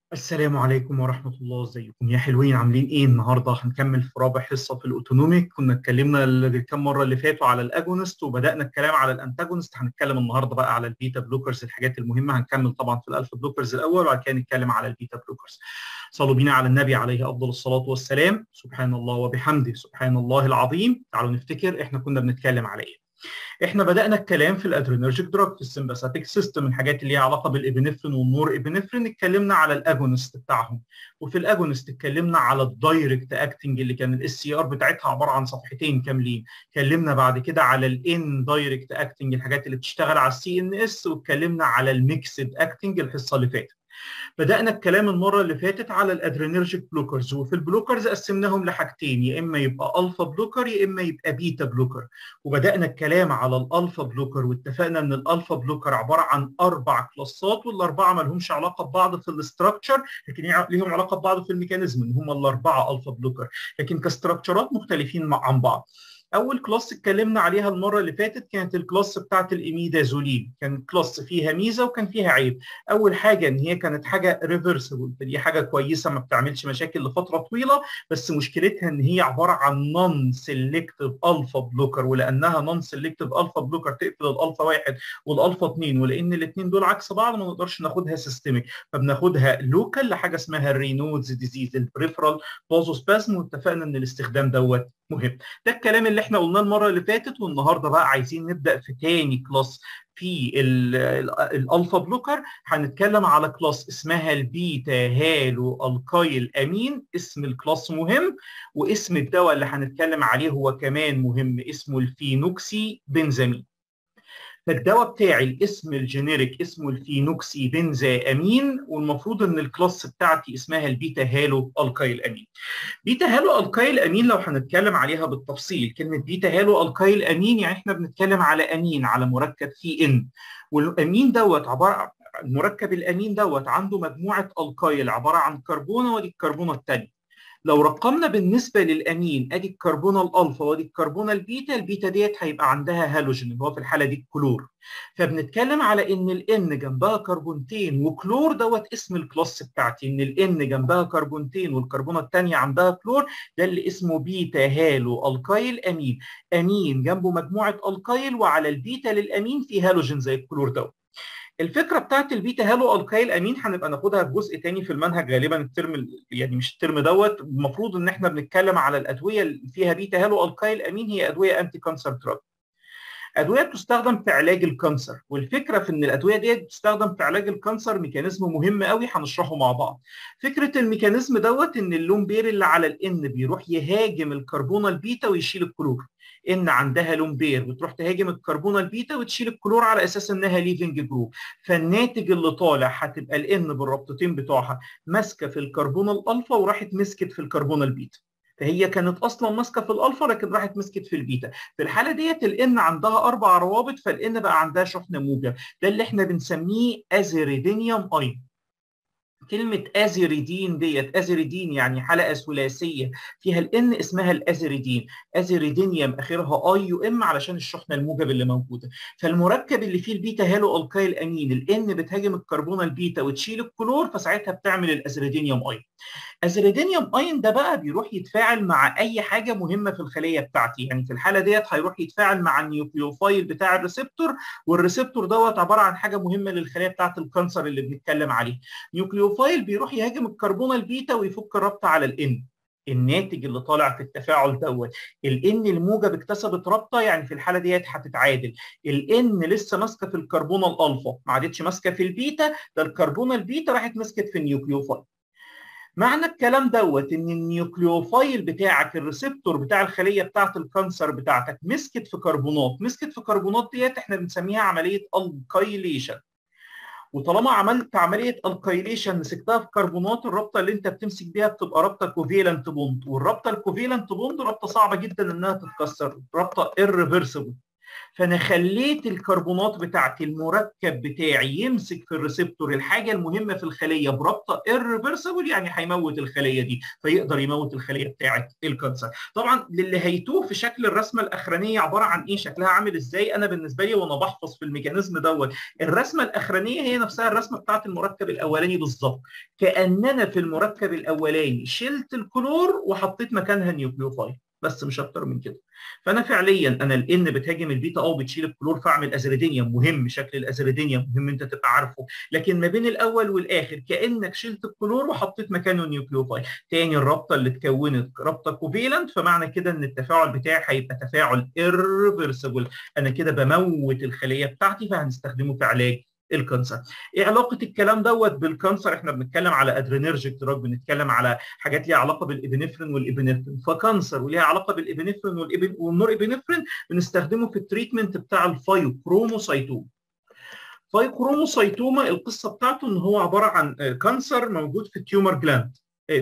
السلام عليكم ورحمة الله ازيكم يا حلوين عاملين ايه النهارده هنكمل في رابع حصة في الاوتونوميك كنا اتكلمنا الكام مرة اللي فاتوا على الاجونست وبدأنا الكلام على الانتاجونست هنتكلم النهارده بقى على البيتا بلوكرز الحاجات المهمة هنكمل طبعا في الالفا بلوكرز الاول وبعد كده نتكلم على البيتا بلوكرز صلوا بينا على النبي عليه افضل الصلاة والسلام سبحان الله وبحمده سبحان الله العظيم تعالوا نفتكر احنا كنا بنتكلم على ايه احنا بدانا الكلام في الادرينرجيك دراج في السمباثيك سيستم الحاجات اللي ليها علاقه بالابنفرين والنور ابنفرين اتكلمنا على الاجونست بتاعهم وفي الاجونست اتكلمنا على الدايركت اكتنج اللي كان الاس سي ار بتاعتها عباره عن صفحتين كاملين اتكلمنا بعد كده على الان دايركت اكتنج الحاجات اللي بتشتغل على السي ان اس واتكلمنا على الميكسد اكتنج الحصه اللي فاتت بدأنا الكلام المرة اللي فاتت على الادرينرجيك بلوكرز وفي البلوكرز قسمناهم لحاجتين يا إما يبقى ألفا بلوكر يا إما يبقى بيتا بلوكر وبدأنا الكلام على الألفا بلوكر واتفقنا إن الألفا بلوكر عبارة عن أربع كلاسات والأربعة ما لهمش علاقة ببعض في الاستراكشر لكن ليهم علاقة ببعض في الميكانيزم إن هم الأربعة ألفا بلوكر لكن كاستراكشرات مختلفين عن بعض اول كلاس اتكلمنا عليها المره اللي فاتت كانت الكلاس بتاعت الايميدازولين كان كلاس فيها ميزه وكان فيها عيب اول حاجه ان هي كانت حاجه ريفرسبل فدي حاجه كويسه ما بتعملش مشاكل لفتره طويله بس مشكلتها ان هي عباره عن نون سيلكتيف الفا بلوكر ولانها نون سيلكتيف الفا بلوكر تقفل الالفا واحد والالفا اثنين ولان الاثنين دول عكس بعض ما نقدرش ناخدها سيستميك فبناخدها لوكال لحاجه اسمها الرينودز ديزيز البريفرال بازوسبازم واتفقنا ان الاستخدام دوت مهم ده الكلام اللي احنا قلناه المره اللي فاتت والنهارده بقى عايزين نبدا في تاني كلاس في الالفا بلوكر هنتكلم على كلاس اسمها البيتا هالو الكايل امين اسم الكلاس مهم واسم الدواء اللي هنتكلم عليه هو كمان مهم اسمه الفينوكسي بنزامين فالدواء بتاعي الاسم الجينيريك اسمه الفينوكسي بنزا امين والمفروض ان الكلاس بتاعتي اسمها البيتا هالو الكايل امين. بيتا هالو الكايل امين لو هنتكلم عليها بالتفصيل كلمه بيتا هالو الكايل امين يعني احنا بنتكلم على امين على مركب سي ان والامين دوت عباره المركب الامين دوت عنده مجموعه الكايل عباره عن كربونه ودي الكربونه الثانيه. لو رقمنا بالنسبه للامين ادي الكربونه الالفا وادي الكربونه البيتا البيتا ديت هيبقى عندها هالوجين اللي هو في الحاله دي الكلور فبنتكلم على ان الان جنبها كربونتين وكلور دوت اسم الكلاس بتاعتي ان الان جنبها كربونتين والكربونه الثانيه عندها كلور ده اللي اسمه بيتا هالو الكايل امين امين جنبه مجموعه الكايل وعلى البيتا للامين في هالوجين زي الكلور دوت الفكره بتاعت البيتا هالو الكايل امين هنبقى ناخدها في جزء تاني في المنهج غالبا الترم يعني مش الترم دوت المفروض ان احنا بنتكلم على الادويه اللي فيها بيتا هالو الكايل امين هي ادويه انتي كانسر دراج ادويه بتستخدم في علاج الكانسر والفكره في ان الادويه ديت بتستخدم في علاج الكانسر ميكانيزم مهم قوي هنشرحه مع بعض فكره الميكانيزم دوت ان اللون بير اللي على الان بيروح يهاجم الكربونه البيتا ويشيل الكلور ان عندها لون بير بتروح تهاجم الكربونه البيتا وتشيل الكلور على اساس انها ليفنج جروب فالناتج اللي طالع هتبقى الان بالربطتين بتوعها ماسكه في الكربونه الالفا وراحت مسكت في الكربونه البيتا فهي كانت اصلا ماسكه في الالفا لكن راحت مسكت في البيتا في الحاله ديت الان عندها اربع روابط فالان بقى عندها شحنه موجب ده اللي احنا بنسميه ازيريدينيوم اين كلمة أزيريدين ديت أزيريدين يعني حلقة ثلاثية فيها الإن اسمها الأزيريدين أزيريدينيوم آخرها أي يو إم علشان الشحنة الموجب اللي موجودة فالمركب اللي فيه البيتا هالو الكايل أمين الإن بتهاجم الكربونة البيتا وتشيل الكلور فساعتها بتعمل الأزيريدينيوم أين أزيريدينيوم أين ده بقى بيروح يتفاعل مع أي حاجة مهمة في الخلية بتاعتي يعني في الحالة ديت هيروح يتفاعل مع النيوكليوفايل بتاع الريسبتور والريسبتور دوت عبارة عن حاجة مهمة للخلية بتاعة الكانسر اللي بنتكلم عليه نيوكليو البروفايل بيروح يهاجم الكربونه البيتا ويفك الرابطه على الان الناتج اللي طالع في التفاعل دوت الان الموجب اكتسبت رابطه يعني في الحاله ديت هتتعادل الان لسه ماسكه في الكربونه الالفا ما عادتش ماسكه في البيتا ده الكربونه البيتا راحت مسكت في النيوكليوفايل معنى الكلام دوت ان النيوكليوفايل بتاعك الريسبتور بتاع الخليه بتاعه الكانسر بتاعتك مسكت في كربونات مسكت في كربونات ديت احنا بنسميها عمليه الكايليشن وطالما عملت عمليه الكايليشن مسكتها في كربونات الرابطه اللي انت بتمسك بيها بتبقى رابطه كوفيلنت بوند والرابطه الكوفيلنت بوند رابطه صعبه جدا انها تتكسر رابطه irreversible فانا خليت الكربونات بتاعتي المركب بتاعي يمسك في الريسبتور الحاجه المهمه في الخليه برابطه irreversible يعني هيموت الخليه دي فيقدر يموت الخليه بتاعه الكانسر طبعا للي هيتوه في شكل الرسمه الاخرانيه عباره عن ايه شكلها عامل ازاي انا بالنسبه لي وانا بحفظ في الميكانيزم دوت الرسمه الاخرانيه هي نفسها الرسمه بتاعه المركب الاولاني بالظبط كاننا في المركب الاولاني شلت الكلور وحطيت مكانها نيوكليوفايل بس مش اكتر من كده فانا فعليا انا الان بتهاجم البيتا او بتشيل الكلور فاعمل ازريدينيوم مهم شكل الازريدينيوم مهم انت تبقى عارفه لكن ما بين الاول والاخر كانك شلت الكلور وحطيت مكانه نيوكليوفايل تاني الرابطه اللي اتكونت رابطه كوفيلنت فمعنى كده ان التفاعل بتاعي هيبقى تفاعل irreversible انا كده بموت الخليه بتاعتي فهنستخدمه في علاج الكانسر ايه علاقه الكلام دوت بالكانسر احنا بنتكلم على ادرينرجيك دراج بنتكلم على حاجات ليها علاقه بالابنفرين والابنفرين فكانسر وليها علاقه بالابنفرين والنور ابنفرين بنستخدمه في التريتمنت بتاع الفايو كروموسايتوم فايو كروموسايتوما القصه بتاعته ان هو عباره عن كانسر موجود في التيومر جلاند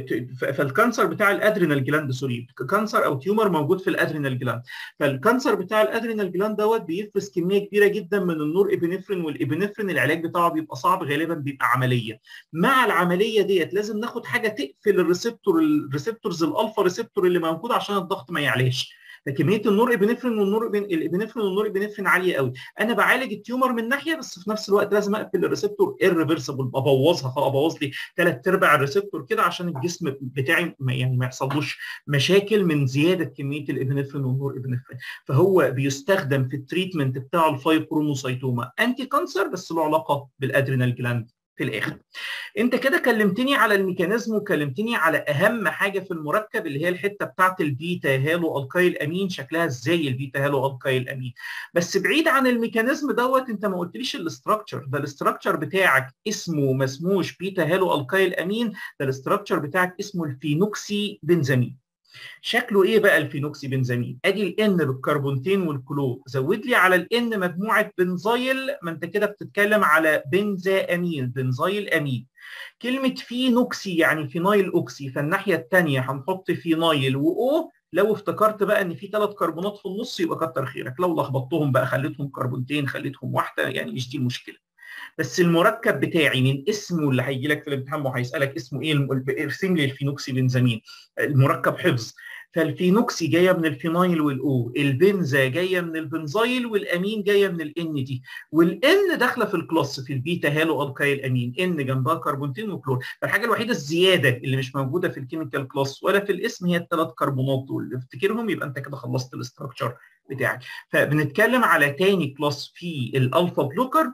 فالكانسر بتاع الادرينال جلاند سوري كانسر او تيومر موجود في الادرينال جلاند فالكانسر بتاع الادرينال جلاند دوت بيفرز كميه كبيره جدا من النور ابنفرين والابنفرين العلاج بتاعه بيبقى صعب غالبا بيبقى عمليه مع العمليه ديت لازم ناخد حاجه تقفل الريسبتور الريسبتورز الالفا ريسبتور اللي موجود عشان الضغط ما يعلاش فكميه النور ابنفرين والنور الابنفرين والنور ابنفرين عاليه قوي انا بعالج التيومر من ناحيه بس في نفس الوقت لازم اقفل الريسبتور irreversible ابوظها ابوظ لي ثلاث ارباع الريسبتور كده عشان الجسم بتاعي ما يعني ما يحصلوش مشاكل من زياده كميه الابنفرين والنور ابنفرين فهو بيستخدم في التريتمنت بتاع الفايبروموسايتوما انتي كانسر بس له علاقه بالادرينال جلاند في الاخر انت كده كلمتني على الميكانيزم وكلمتني على اهم حاجه في المركب اللي هي الحته بتاعت البيتا هالو الكايل امين شكلها ازاي البيتا هالو الكايل امين بس بعيد عن الميكانيزم دوت انت ما قلتليش الاستراكشر ده الاستراكشر بتاعك اسمه ما اسموش بيتا هالو الكايل امين ده الاستراكشر بتاعك اسمه الفينوكسي بنزامين شكله ايه بقى الفينوكسي بنزامين ادي الان بالكربونتين والكلور زود لي على الان مجموعه بنزايل ما انت كده بتتكلم على بنزا امين بنزايل امين كلمه فينوكسي يعني فينايل اوكسي فالناحيه الثانيه هنحط فينايل واو لو افتكرت بقى ان في ثلاث كربونات في النص يبقى كتر خيرك لو لخبطتهم بقى خليتهم كربونتين خليتهم واحده يعني مش دي المشكله بس المركب بتاعي من اسمه اللي هيجي لك في الامتحان وهيسالك اسمه ايه ارسم لي الفينوكسي بنزامين المركب حفظ فالفينوكسي جايه من الفينايل والاو البنزا جايه من البنزايل والامين جايه من الان دي والان داخله في الكلاس في البيتا هالو الكايل امين ان جنبها كربونتين وكلور فالحاجه الوحيده الزياده اللي مش موجوده في الكيميكال كلاس ولا في الاسم هي الثلاث كربونات دول افتكرهم يبقى انت كده خلصت الاستراكشر بتاعك فبنتكلم على تاني كلاس في الالفا بلوكر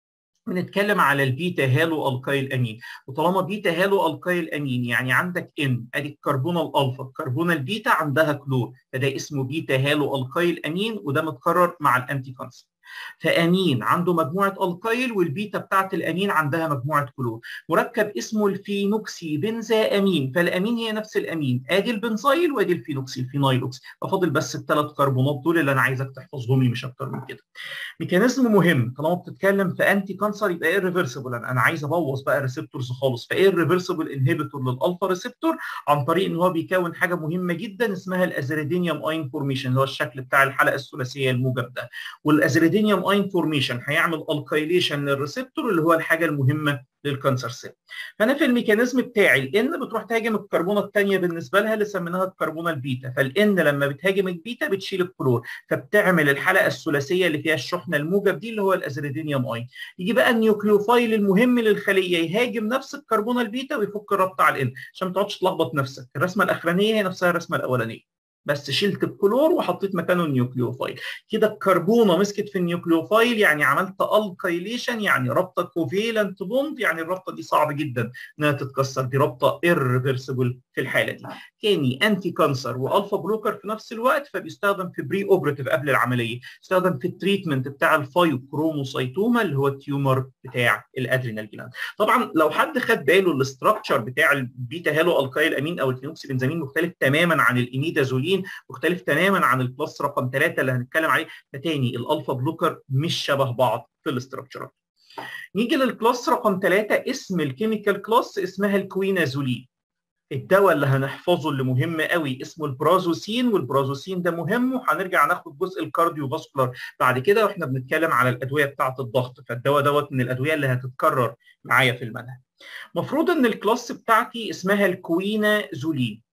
بنتكلم على البيتا هالو الكايل امين وطالما بيتا هالو الكايل امين يعني عندك ان ادي الكربونه الالفا الكربونه البيتا عندها كلور فده اسمه بيتا هالو الكايل امين وده متكرر مع الانتي كونسبت فامين عنده مجموعه الكايل والبيتا بتاعت الامين عندها مجموعه كلور مركب اسمه الفينوكسي بنزا امين فالامين هي نفس الامين ادي البنزايل وادي الفينوكسي الفينايل اوكسي ففاضل بس الثلاث كربونات دول اللي انا عايزك تحفظهم لي مش اكتر من كده ميكانيزم مهم طالما بتتكلم في انتي كانسر يبقى ايه الريفرسبل انا عايز ابوظ بقى الريسبتورز خالص فايه الريفرسبل انهبيتور للالفا ريسبتور عن طريق ان هو بيكون حاجه مهمه جدا اسمها الازريدينيوم اين فورميشن اللي هو الشكل بتاع الحلقه الثلاثيه الموجب ده والازريدينيوم اين فورميشن هيعمل الكايليشن للريسبتور اللي هو الحاجه المهمه للكانسر سيل فانا في الميكانيزم بتاعي الان بتروح تهاجم الكربونه الثانيه بالنسبه لها اللي سميناها الكربونه البيتا فالان لما بتهاجم البيتا بتشيل الكلور فبتعمل الحلقه الثلاثيه اللي فيها الشحنه الموجب دي اللي هو الازريدينيوم اين يجي بقى النيوكليوفايل المهم للخليه يهاجم نفس الكربونه البيتا ويفك الرابطه على الان عشان ما تقعدش تلخبط نفسك الرسمه الاخرانيه هي نفسها الرسمه الاولانيه بس شلت الكلور وحطيت مكانه النيوكليوفايل كده الكربونه مسكت في النيوكليوفايل يعني عملت الكايليشن يعني رابطه كوفيلنت بوند يعني الرابطه دي صعب جدا انها تتكسر دي رابطه ايرفيرسبل في الحاله دي تاني انتي كانسر والفا بلوكر في نفس الوقت فبيستخدم في بري اوبراتيف قبل العمليه يستخدم في التريتمنت بتاع الفايو كروموسايتوما اللي هو التيومر بتاع الادرينال جلاند طبعا لو حد خد باله الاستراكشر بتاع البيتا هالو الكايل امين او الفينوكسي بنزامين مختلف تماما عن الانيدازولين مختلف تماما عن الكلاس رقم ثلاثه اللي هنتكلم عليه فتاني الالفا بلوكر مش شبه بعض في الاستراكشرات نيجي للكلاس رقم ثلاثه اسم الكيميكال كلاس اسمها الكوينازولين الدواء اللي هنحفظه اللي مهم قوي اسمه البرازوسين والبرازوسين ده مهم وهنرجع ناخد جزء الكارديو فاسكولار بعد كده واحنا بنتكلم على الادويه بتاعه الضغط فالدواء دوت من الادويه اللي هتتكرر معايا في المنهج المفروض ان الكلاس بتاعتي اسمها الكوينا زولين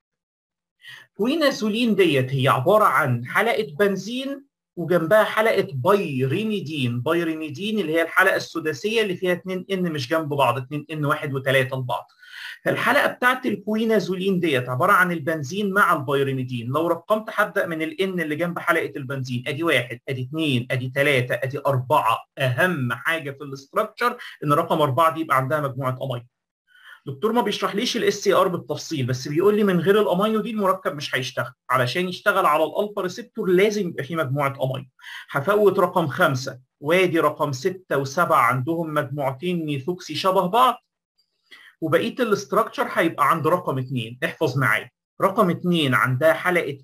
كوينا زولين ديت هي عباره عن حلقه بنزين وجنبها حلقه بايريميدين بايريميدين اللي هي الحلقه السداسيه اللي فيها 2 ان مش جنب بعض 2 ان 1 و3 لبعض فالحلقه بتاعت الكوينازولين ديت عباره عن البنزين مع البايريميدين لو رقمت هبدا من الان اللي جنب حلقه البنزين ادي واحد ادي اثنين ادي ثلاثه ادي اربعه اهم حاجه في الاستراكشر ان رقم اربعه دي يبقى عندها مجموعه امينو دكتور ما بيشرحليش الاس سي ار بالتفصيل بس بيقول لي من غير الامينو دي المركب مش هيشتغل علشان يشتغل على الالفا ريسبتور لازم يبقى فيه مجموعه امينو هفوت رقم خمسه وادي رقم سته وسبعه عندهم مجموعتين ميثوكسي شبه بعض وبقيه الاستراكشر هيبقى عند رقم اثنين احفظ معايا رقم اثنين عندها حلقه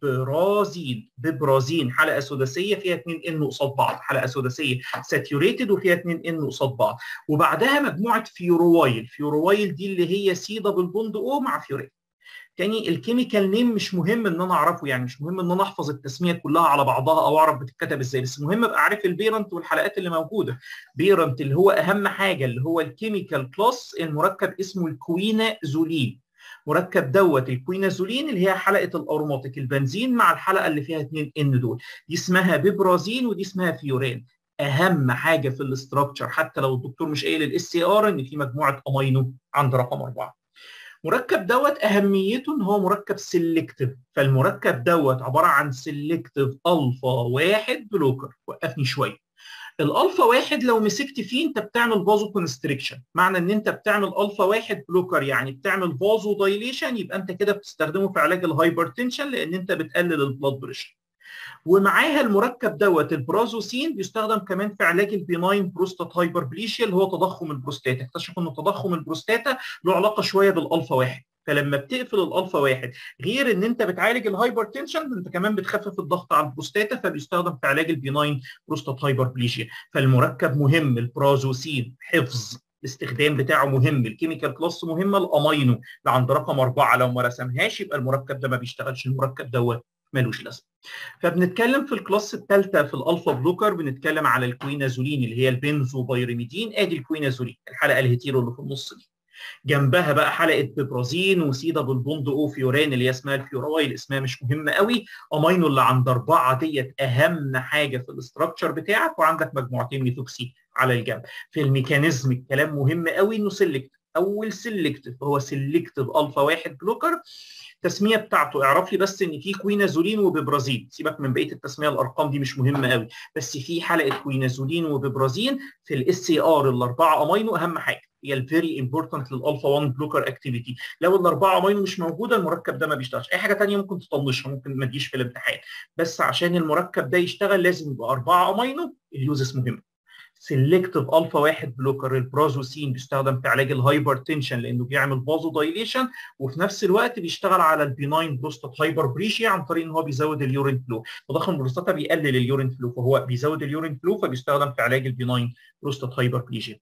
ببرازين ببرازين حلقه سداسيه فيها 2 ان قصاد بعض حلقه سداسيه ساتيوريتد وفيها 2 ان قصاد بعض وبعدها مجموعه فيورويل فيورويل دي اللي هي سي دبل بوند او مع فيوريل تاني الكيميكال نيم مش مهم ان انا اعرفه يعني مش مهم ان انا احفظ التسميه كلها على بعضها او اعرف بتتكتب ازاي بس مهم ابقى عارف البيرنت والحلقات اللي موجوده بيرنت اللي هو اهم حاجه اللي هو الكيميكال كلاس المركب اسمه الكوينا زولين مركب دوت الكوينازولين اللي هي حلقه الاروماتيك البنزين مع الحلقه اللي فيها 2 ان دول دي اسمها بيبرازين ودي اسمها فيورين اهم حاجه في الاستراكشر حتى لو الدكتور مش قايل الاس سي ار ان في مجموعه امينو عند رقم اربعه مركب دوت اهميته ان هو مركب سيلكتيف فالمركب دوت عباره عن سيلكتيف الفا واحد بلوكر وقفني شويه الالفا واحد لو مسكت فيه انت بتعمل فازو كونستريكشن معنى ان انت بتعمل الفا واحد بلوكر يعني بتعمل فازو دايليشن يبقى انت كده بتستخدمه في علاج الهايبرتنشن لان انت بتقلل البلاد بريشر ومعاها المركب دوت البرازوسين بيستخدم كمان في علاج البيناين بروستات هايبربليشيا اللي هو تضخم البروستاتا اكتشفوا ان تضخم البروستاتا له علاقه شويه بالالفا واحد فلما بتقفل الالفا واحد غير ان انت بتعالج الهايبرتنشن انت كمان بتخفف الضغط على البروستاتا فبيستخدم في علاج البيناين بروستات هايبربليشيا فالمركب مهم البرازوسين حفظ الاستخدام بتاعه مهم الكيميكال كلاس مهمه الامينو اللي عند رقم اربعه لو ما رسمهاش يبقى المركب ده ما بيشتغلش المركب دوت ملوش لازمه. فبنتكلم في الكلاس الثالثه في الالفا بلوكر بنتكلم على الكوينازولين اللي هي البنزوبايريميدين ادي الكوينازولين الحلقه الهيتيرو اللي في النص دي. جنبها بقى حلقه ببرازين وسيدا بالبوند او فيوران اللي هي اسمها الفيورايل اسمها مش مهمه قوي امينو اللي عند اربعه ديت اهم حاجه في الاستراكشر بتاعك وعندك مجموعتين ميثوكسي على الجنب في الميكانيزم الكلام مهم قوي انه سيلكت اول سيلكتيف هو سيلكتيف الفا واحد بلوكر التسميه بتاعته اعرف لي بس ان في كوينازولين وببرازين سيبك من بقيه التسميه الارقام دي مش مهمه قوي بس في حلقه كوينازولين وببرازين في الاس سي ار الاربعه امينو اهم حاجه هي الفيري امبورتنت للالفا 1 بلوكر اكتيفيتي لو الاربعه امينو مش موجوده المركب ده ما بيشتغلش اي حاجه ثانيه ممكن تطنشها ممكن ما تجيش في الامتحان بس عشان المركب ده يشتغل لازم يبقى اربعه امينو اليوزس مهم سيلكتيف الفا واحد بلوكر البرازوسين بيستخدم في علاج الهايبرتنشن لانه بيعمل فازو دايليشن وفي نفس الوقت بيشتغل على البيناين بروستات هايبربريشيا عن طريق ان هو بيزود اليورين فلو تضخم البروستاتا بيقلل اليورين فلو فهو بيزود اليورين فلو فبيستخدم في علاج البيناين بروستات هايبربليجيا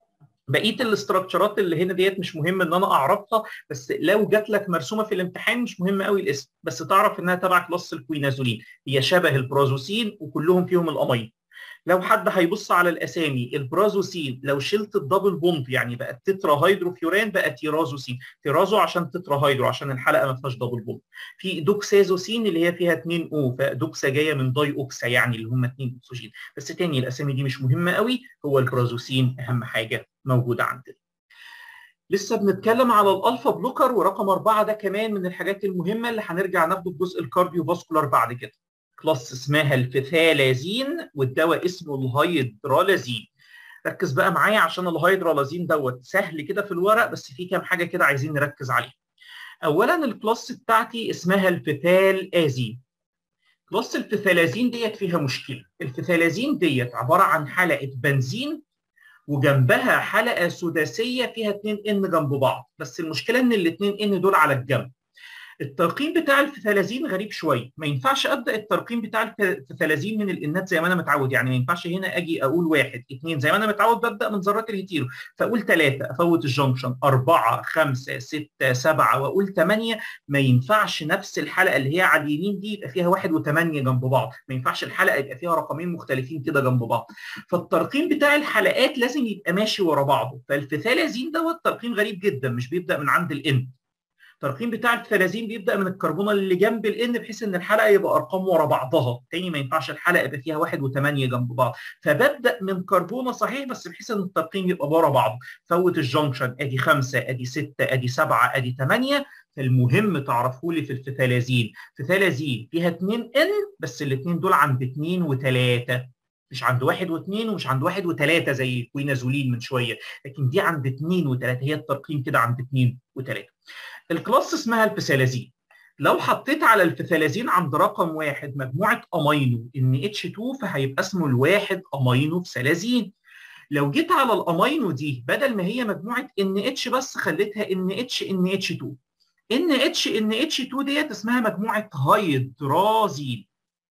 بقيه الاستراكشرات اللي هنا ديت مش مهم ان انا اعرفها بس لو جات لك مرسومه في الامتحان مش مهم قوي الاسم بس تعرف انها تبع كلاس الكوينازولين هي شبه البرازوسين وكلهم فيهم الامين لو حد هيبص على الاسامي البرازوسين لو شلت الدبل بوند يعني بقت تترا هيدروفيوران بقت تيرازوسين تيرازو عشان تترا هيدرو عشان الحلقه ما فيهاش دبل بوند في دوكسازوسين اللي هي فيها 2 او فدوكسا جايه من داي اوكسا يعني اللي هم 2 اكسجين بس تاني الاسامي دي مش مهمه قوي هو البرازوسين اهم حاجه موجوده عندنا لسه بنتكلم على الالفا بلوكر ورقم اربعه ده كمان من الحاجات المهمه اللي هنرجع ناخده في جزء الكارديو فاسكولار بعد كده. كلاس اسمها الفيثالازين والدواء اسمه الهيدرالازين. ركز بقى معايا عشان الهيدرالازين دوت سهل كده في الورق بس في كام حاجه كده عايزين نركز عليها. اولا الكلاس بتاعتي اسمها الفيثالازين. كلاس الفيثالازين ديت فيها مشكله. الفيثالازين ديت عباره عن حلقه بنزين وجنبها حلقه سداسيه فيها 2 ان جنب بعض بس المشكله ان الاثنين ان دول على الجنب الترقيم بتاع الفثالازين غريب شويه ما ينفعش ابدا الترقيم بتاع الفثالازين من الانات زي ما انا متعود يعني ما ينفعش هنا اجي اقول واحد اثنين زي ما انا متعود ببدا من ذرات الهيتيرو فاقول ثلاثه افوت الجنكشن اربعه خمسه سته سبعه واقول ثمانيه ما ينفعش نفس الحلقه اللي هي على اليمين دي يبقى فيها واحد وثمانيه جنب بعض ما ينفعش الحلقه يبقى فيها رقمين مختلفين كده جنب بعض فالترقيم بتاع الحلقات لازم يبقى ماشي ورا بعضه فالفثالازين دوت ترقيم غريب جدا مش بيبدا من عند الان الترقيم بتاع الثلازين بيبدا من الكربونه اللي جنب الان بحيث ان الحلقه يبقى ارقام ورا بعضها تاني ما ينفعش الحلقه يبقى فيها واحد وثمانيه جنب بعض فببدا من كربونه صحيح بس بحيث ان الترقيم يبقى ورا بعضه فوت الجنكشن ادي خمسه ادي سته ادي سبعه ادي ثمانيه فالمهم تعرفوا لي في الفثالازين فثالازين فيها اثنين ان بس الاثنين دول عند اثنين وثلاثه مش عند واحد واثنين ومش عند واحد وثلاثه زي كوينازولين من شويه لكن دي عند اثنين وثلاثه هي الترقيم كده عند اثنين وثلاثه الكلاس اسمها الفثالازين لو حطيت على الفثالازين عند رقم واحد مجموعه امينو ان اتش 2 فهيبقى اسمه الواحد امينو فثالازين لو جيت على الامينو دي بدل ما هي مجموعه ان اتش بس خليتها ان اتش ان اتش 2 ان اتش ان اتش 2 ديت اسمها مجموعه هيدرازين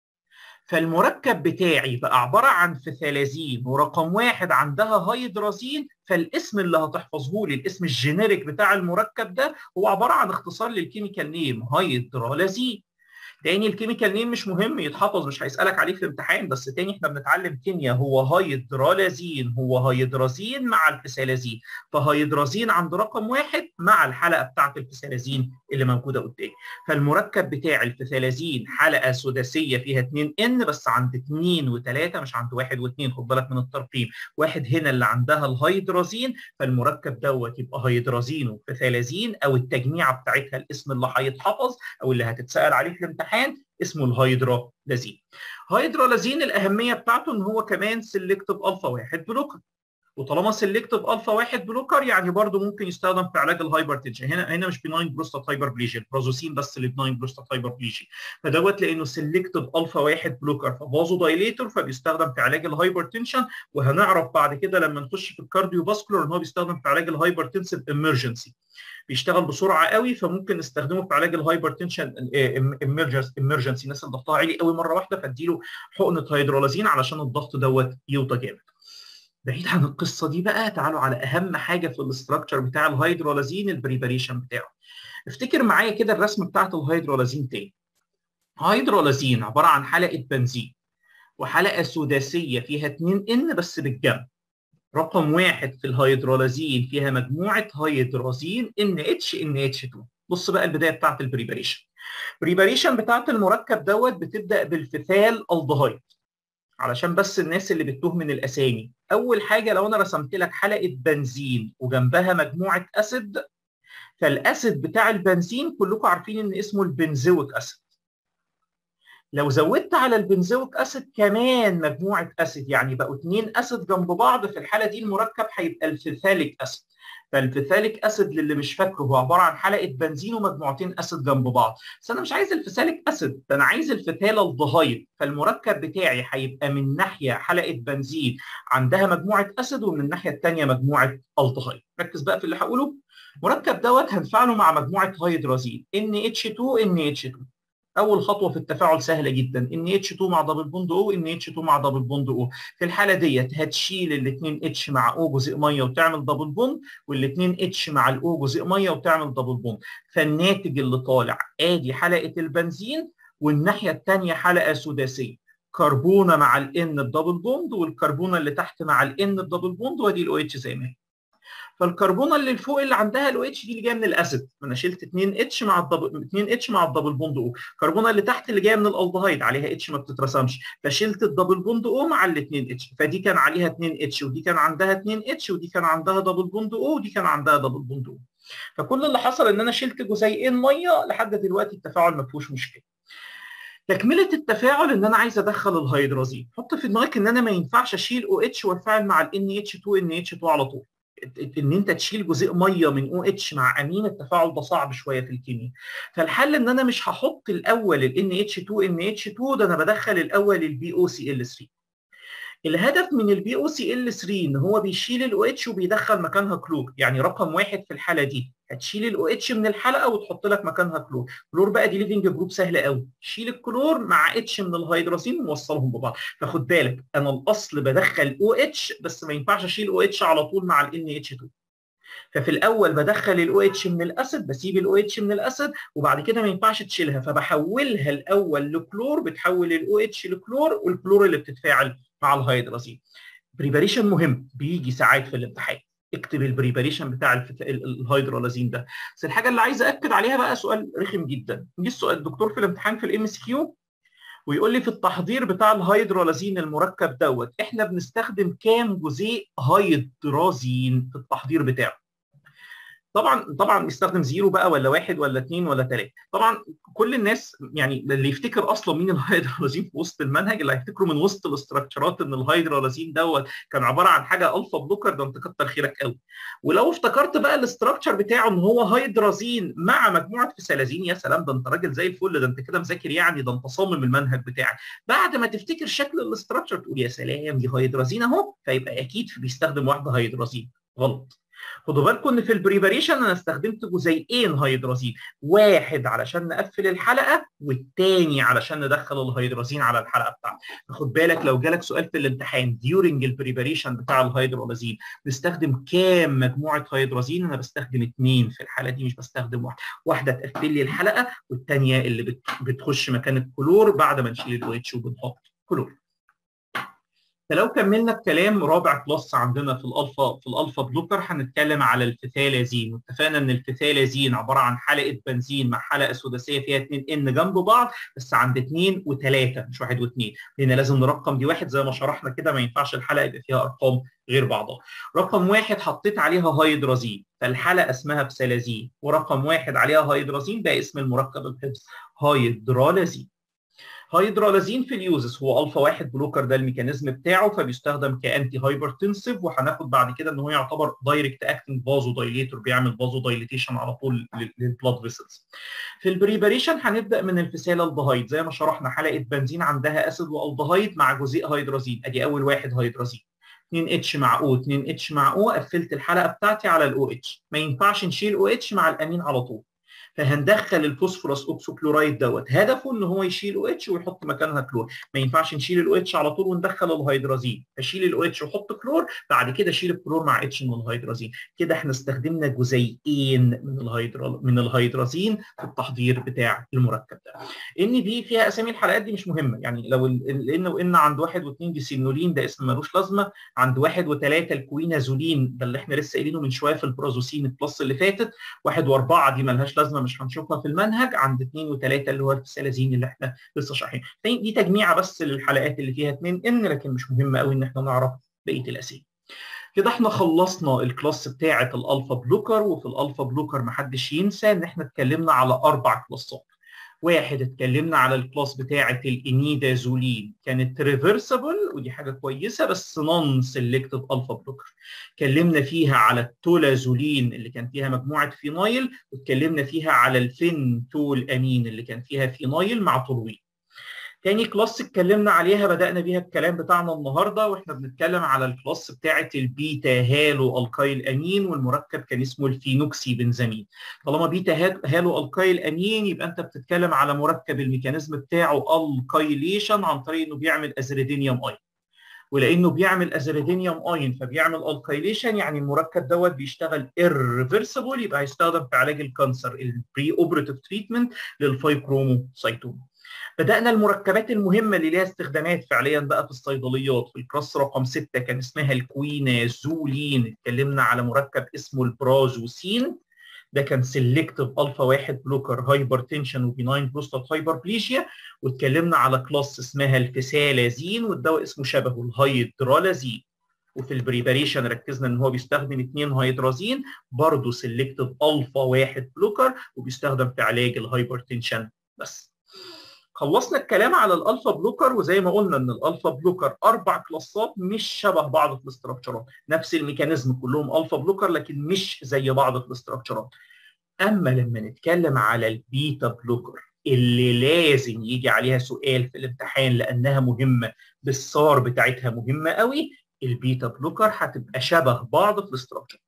فالمركب بتاعي بقى عباره عن فثالازين ورقم واحد عندها هيدرازين فالاسم اللي هتحفظه لي الاسم الجينيريك بتاع المركب ده هو عباره عن اختصار للكيميكال نيم هيدرالازين تاني الكيميكال نيم مش مهم يتحفظ مش هيسالك عليه في الامتحان بس تاني احنا بنتعلم كيمياء هو هيدرالازين هو هيدرازين مع الفسالازين فهيدرازين عند رقم واحد مع الحلقه بتاعت الفسالازين اللي موجوده قدامي فالمركب بتاع الفسالازين حلقه سداسيه فيها 2 ان بس عند 2 و3 مش عند 1 و2 خد بالك من الترقيم واحد هنا اللي عندها الهيدرازين فالمركب دوت يبقى هيدرازين وفسالازين او التجميعه بتاعتها الاسم اللي هيتحفظ او اللي هتتسال عليه في الامتحان الامتحان اسمه الهيدرالازين. هيدرالازين الاهميه بتاعته ان هو كمان سيلكتيف الفا واحد بلوكر. وطالما سيلكتيف الفا واحد بلوكر يعني برضه ممكن يستخدم في علاج الهايبرتنشن هنا هنا مش بناين بروستات هايبربليجيا البرازوسين بس اللي بناين بروستات هايبربليجيا فدوت لانه سيلكتيف الفا واحد بلوكر فبازو دايليتور فبيستخدم في علاج الهايبرتنشن وهنعرف بعد كده لما نخش في الكارديو فاسكولار ان هو بيستخدم في علاج الهايبرتنسيف امرجنسي بيشتغل بسرعه قوي فممكن نستخدمه في علاج الهايبرتنشن امرجنسي الناس اللي ضغطها عالي قوي مره واحده فاديله حقنه هيدرولازين علشان الضغط دوت يوطى جامد بعيد عن القصه دي بقى تعالوا على اهم حاجه في الاستراكشر بتاع الهيدرولازين البريباريشن بتاعه افتكر معايا كده الرسم بتاعت الهيدرولازين تاني هيدرولازين عباره عن حلقه بنزين وحلقه سداسيه فيها 2 ان بس بالجنب رقم واحد في الهيدرولازين فيها مجموعه هيدرازين ان اتش ان اتش 2 بص بقى البدايه بتاعت البريباريشن بريباريشن بتاعت المركب دوت بتبدا بالفثال الدهايد علشان بس الناس اللي بتتوه من الاسامي اول حاجه لو انا رسمت لك حلقه بنزين وجنبها مجموعه اسيد فالاسيد بتاع البنزين كلكم عارفين ان اسمه البنزويك اسيد لو زودت على البنزويك اسيد كمان مجموعه اسيد يعني بقوا اثنين اسيد جنب بعض في الحاله دي المركب هيبقى الفيثاليك اسيد فالفيثاليك اسيد للي مش فاكره هو عباره عن حلقه بنزين ومجموعتين اسيد جنب بعض بس انا مش عايز الفيثاليك اسيد ده انا عايز الفيثال الدهايد فالمركب بتاعي هيبقى من ناحيه حلقه بنزين عندها مجموعه اسيد ومن الناحيه الثانيه مجموعه الدهايد ركز بقى في اللي هقوله المركب دوت هنفعله مع مجموعه هيدرازين NH2 NH2 اول خطوه في التفاعل سهله جدا ان اتش 2 مع دبل بوند او ان اتش 2 مع دبل بوند او في الحاله ديت هتشيل الاثنين اتش مع او جزء ميه وتعمل دبل بوند والاثنين اتش مع الاو جزء ميه وتعمل دبل بوند فالناتج اللي طالع ادي حلقه البنزين والناحيه الثانيه حلقه سداسيه كربونه مع الان الدبل بوند والكربونه اللي تحت مع الان الدبل بوند وادي الاو اتش زي ما هي فالكربونه اللي فوق اللي عندها الاو اتش دي اللي جايه من الاسيد انا شلت 2 اتش مع الدبل 2 اتش مع الدبل بوند او الكربونه اللي تحت اللي جايه من الالدهايد عليها اتش ما بتترسمش فشلت الدبل بوند او مع الاثنين اتش فدي كان عليها 2 اتش ودي كان عندها 2 اتش ودي كان عندها دبل بوند او ودي كان عندها دبل بوند او فكل اللي حصل ان انا شلت جزيئين ميه لحد دلوقتي التفاعل ما فيهوش مشكله تكمله التفاعل ان انا عايز ادخل الهيدرازين حط في دماغك ان انا ما ينفعش اشيل او اتش واتفاعل مع الان اتش 2 ان اتش 2 على طول ان انت تشيل جزيء ميه من او اتش مع امين التفاعل ده صعب شويه في الكيمياء فالحل ان انا مش هحط الاول ال NH2 NH2 ده انا بدخل الاول البي او سي ال 3 الهدف من البي او سي ال 3 ان هو بيشيل الاو اتش وبيدخل مكانها كلور يعني رقم واحد في الحاله دي هتشيل الاو اتش من الحلقه وتحط لك مكانها كلور كلور بقى دي ليفنج جروب سهله قوي شيل الكلور مع اتش من الهيدرازين ووصلهم ببعض فخد بالك انا الاصل بدخل او اتش بس ما ينفعش اشيل او اتش على طول مع الان اتش 2 ففي الاول بدخل الاو اتش من الاسيد بسيب الاو اتش من الاسيد وبعد كده ما ينفعش تشيلها فبحولها الاول لكلور بتحول الاو اتش لكلور والكلور اللي بتتفاعل مع الهيدرازين بريباريشن مهم بيجي ساعات في الامتحان اكتب البريباريشن بتاع الفت... الهيدرولازين ده بس الحاجه اللي عايز اكد عليها بقى سؤال رخم جدا جه السؤال الدكتور في الامتحان في الام اس كيو ويقول لي في التحضير بتاع الهيدرولازين المركب دوت احنا بنستخدم كام جزيء هيدرازين في التحضير بتاعه طبعا طبعا بيستخدم زيرو بقى ولا واحد ولا اثنين ولا ثلاثه طبعا كل الناس يعني اللي يفتكر اصلا مين الهيدرولازين في وسط المنهج اللي هيفتكروا من وسط الاستراكشرات ان الهيدرولازين دوت كان عباره عن حاجه الفا بلوكر ده انت كتر خيرك قوي ولو افتكرت بقى الاستراكشر بتاعه ان هو هيدرازين مع مجموعه فسالازين يا سلام ده انت راجل زي الفل ده انت كده مذاكر يعني ده انت صامم المنهج بتاعك بعد ما تفتكر شكل الاستراكشر تقول يا سلام دي هيدرازين اهو فيبقى اكيد بيستخدم واحده هيدرازين غلط خدوا بالكم ان في البريباريشن انا استخدمت جزيئين هيدرازين واحد علشان نقفل الحلقه والتاني علشان ندخل الهيدرازين على الحلقه بتاعتي خد بالك لو جالك سؤال في الامتحان ديورنج البريباريشن بتاع الهيدرولازين بستخدم كام مجموعه هيدرازين انا بستخدم اثنين في الحاله دي مش بستخدم واحده واحده تقفل لي الحلقه والثانيه اللي بتخش مكان الكلور بعد ما نشيل الاو اتش وبنحط كلور فلو كملنا الكلام رابع كلاس عندنا في الالفا في الالفا بلوكر هنتكلم على الفيثالازين واتفقنا ان الفيثالازين عباره عن حلقه بنزين مع حلقه سداسيه فيها 2 ان جنب بعض بس عند 2 و3 مش 1 و2 لان لازم نرقم دي واحد زي ما شرحنا كده ما ينفعش الحلقه يبقى فيها ارقام غير بعضها رقم واحد حطيت عليها هيدرازين فالحلقه اسمها بسلازين ورقم واحد عليها هيدرازين ده اسم المركب الحفظ هيدرالازين هيدرالازين في اليوزس هو الفا واحد بلوكر ده الميكانيزم بتاعه فبيستخدم كانتي هايبرتنسيف وهناخد بعد كده ان هو يعتبر دايركت اكتنج فازو دايليتور بيعمل فازو دايليتيشن على طول للبلاد فيسلز. في البريباريشن هنبدا من الفساله الدهايد زي ما شرحنا حلقه بنزين عندها اسيد والدهايد مع جزيء هيدرازين ادي اول واحد هيدرازين 2 اتش مع او 2 اتش مع او قفلت الحلقه بتاعتي على الاو اتش ما ينفعش نشيل او اتش مع الامين على طول فهندخل الفوسفورس اوكسوكلورايد دوت هدفه ان هو يشيل او اتش ويحط مكانها كلور ما ينفعش نشيل الاو اتش على طول وندخل الهيدرازين اشيل الاو اتش واحط كلور بعد كده اشيل الكلور مع اتش من الهيدرازين كده احنا استخدمنا جزيئين من الهيدرا من الهيدرازين في التحضير بتاع المركب ده ان دي فيها اسامي الحلقات دي مش مهمه يعني لو الان وان عند واحد واثنين دي سينولين ده اسم ملوش لازمه عند واحد وثلاثه الكوينازولين ده اللي احنا لسه قايلينه من شويه في البرازوسين البلس اللي فاتت واحد واربعه دي ملهاش لازمه مش هنشوفها في المنهج عند اثنين وثلاثه اللي هو السلازين اللي احنا لسه شارحين دي تجميعه بس للحلقات اللي فيها 2 ان لكن مش مهم قوي ان احنا نعرف بقيه الاسامي كده احنا خلصنا الكلاس بتاعه الالفا بلوكر وفي الالفا بلوكر محدش ينسى ان احنا اتكلمنا على اربع كلاسات واحد اتكلمنا على الكلاس بتاعه الانيدازولين كانت ريفرسبل ودي حاجه كويسه بس نون سيلكتد الفا بلوكر اتكلمنا فيها على التولازولين اللي كان فيها مجموعه فينايل واتكلمنا فيها على الفينتول امين اللي كان فيها فينايل مع تولوين تاني كلاس اتكلمنا عليها بدأنا بيها الكلام بتاعنا النهارده واحنا بنتكلم على الكلاس بتاعه البيتا هالو الكايل امين والمركب كان اسمه الفينوكسي بنزامين. طالما بيتا هالو الكايل امين يبقى انت بتتكلم على مركب الميكانيزم بتاعه الكايليشن عن طريق انه بيعمل ازريدينيوم اين. ولانه بيعمل ازريدينيوم اين فبيعمل الكايليشن يعني المركب دوت بيشتغل irreversible يبقى هيستخدم في علاج الكانسر البري اوبريتيف تريتمنت للفايبروموسايتوم. بدأنا المركبات المهمة اللي ليها استخدامات فعليا بقى في الصيدليات في الكلاس رقم 6 كان اسمها الكوينازولين اتكلمنا على مركب اسمه البرازوسين ده كان سيلكتيف الفا واحد بلوكر هايبرتنشن وبيناين بروستات هايبربليشيا واتكلمنا على كلاس اسمها الفسالازين والدواء اسمه شبهه الهيدرالازين وفي البريباريشن ركزنا ان هو بيستخدم اثنين هيدرازين برضه سيلكتيف الفا واحد بلوكر وبيستخدم في علاج الهايبرتنشن بس خلصنا الكلام على الالفا بلوكر وزي ما قلنا ان الالفا بلوكر اربع كلاسات مش شبه بعض في الاستراكشرات نفس الميكانيزم كلهم الفا بلوكر لكن مش زي بعض في الاستراكشرات اما لما نتكلم على البيتا بلوكر اللي لازم يجي عليها سؤال في الامتحان لانها مهمه بالصار بتاعتها مهمه قوي البيتا بلوكر هتبقى شبه بعض في الاستراكشر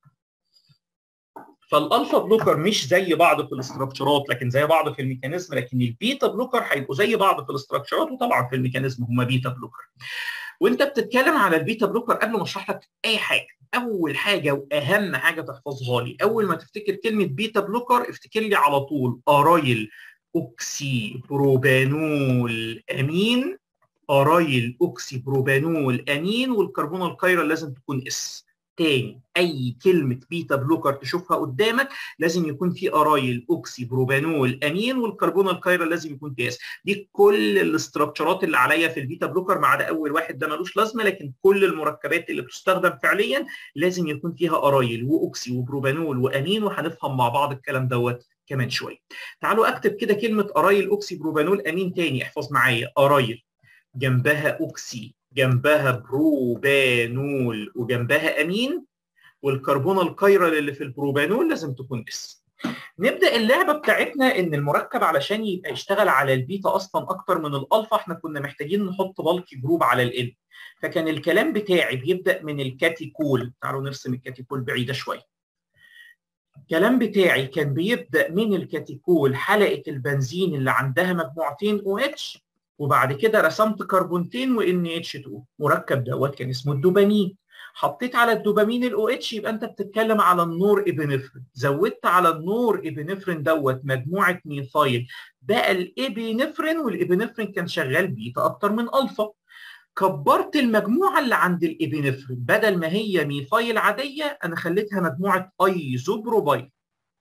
فالالفا بلوكر مش زي بعض في الاستراكشرات لكن زي بعض في الميكانيزم لكن البيتا بلوكر هيبقوا زي بعض في الاستراكشرات وطبعا في الميكانيزم هم بيتا بلوكر وانت بتتكلم على البيتا بلوكر قبل ما اشرح لك اي حاجه اول حاجه واهم حاجه تحفظها لي اول ما تفتكر كلمه بيتا بلوكر افتكر لي على طول ارايل اوكسي بروبانول امين ارايل اوكسي بروبانول امين والكربون الكايرال لازم تكون اس تاني اي كلمه بيتا بلوكر تشوفها قدامك لازم يكون في ارايل اوكسي بروبانول امين والكربون الكايرال لازم يكون في اس دي كل الاستراكشرات اللي عليا في البيتا بلوكر ما عدا اول واحد ده ملوش لازمه لكن كل المركبات اللي بتستخدم فعليا لازم يكون فيها ارايل واوكسي وبروبانول وامين وهنفهم مع بعض الكلام دوت كمان شويه تعالوا اكتب كده كلمه ارايل اوكسي بروبانول امين تاني احفظ معايا ارايل جنبها اوكسي جنبها بروبانول وجنبها امين والكربون الكايرال اللي في البروبانول لازم تكون اس نبدا اللعبه بتاعتنا ان المركب علشان يبقى يشتغل على البيتا اصلا اكتر من الالفا احنا كنا محتاجين نحط بالكي جروب على ال فكان الكلام بتاعي بيبدا من الكاتيكول تعالوا نرسم الكاتيكول بعيده شويه الكلام بتاعي كان بيبدا من الكاتيكول حلقه البنزين اللي عندها مجموعتين او اتش وبعد كده رسمت كربونتين وان اتش 2 مركب دوت كان اسمه الدوبامين حطيت على الدوبامين الاو اتش يبقى انت بتتكلم على النور ابنفرين زودت على النور ابنفرين دوت مجموعه ميثايل بقى الابنفرين والابنفرين كان شغال بيتا اكتر من الفا كبرت المجموعه اللي عند الابنفرين بدل ما هي ميثايل عاديه انا خليتها مجموعه ايزوبروبايل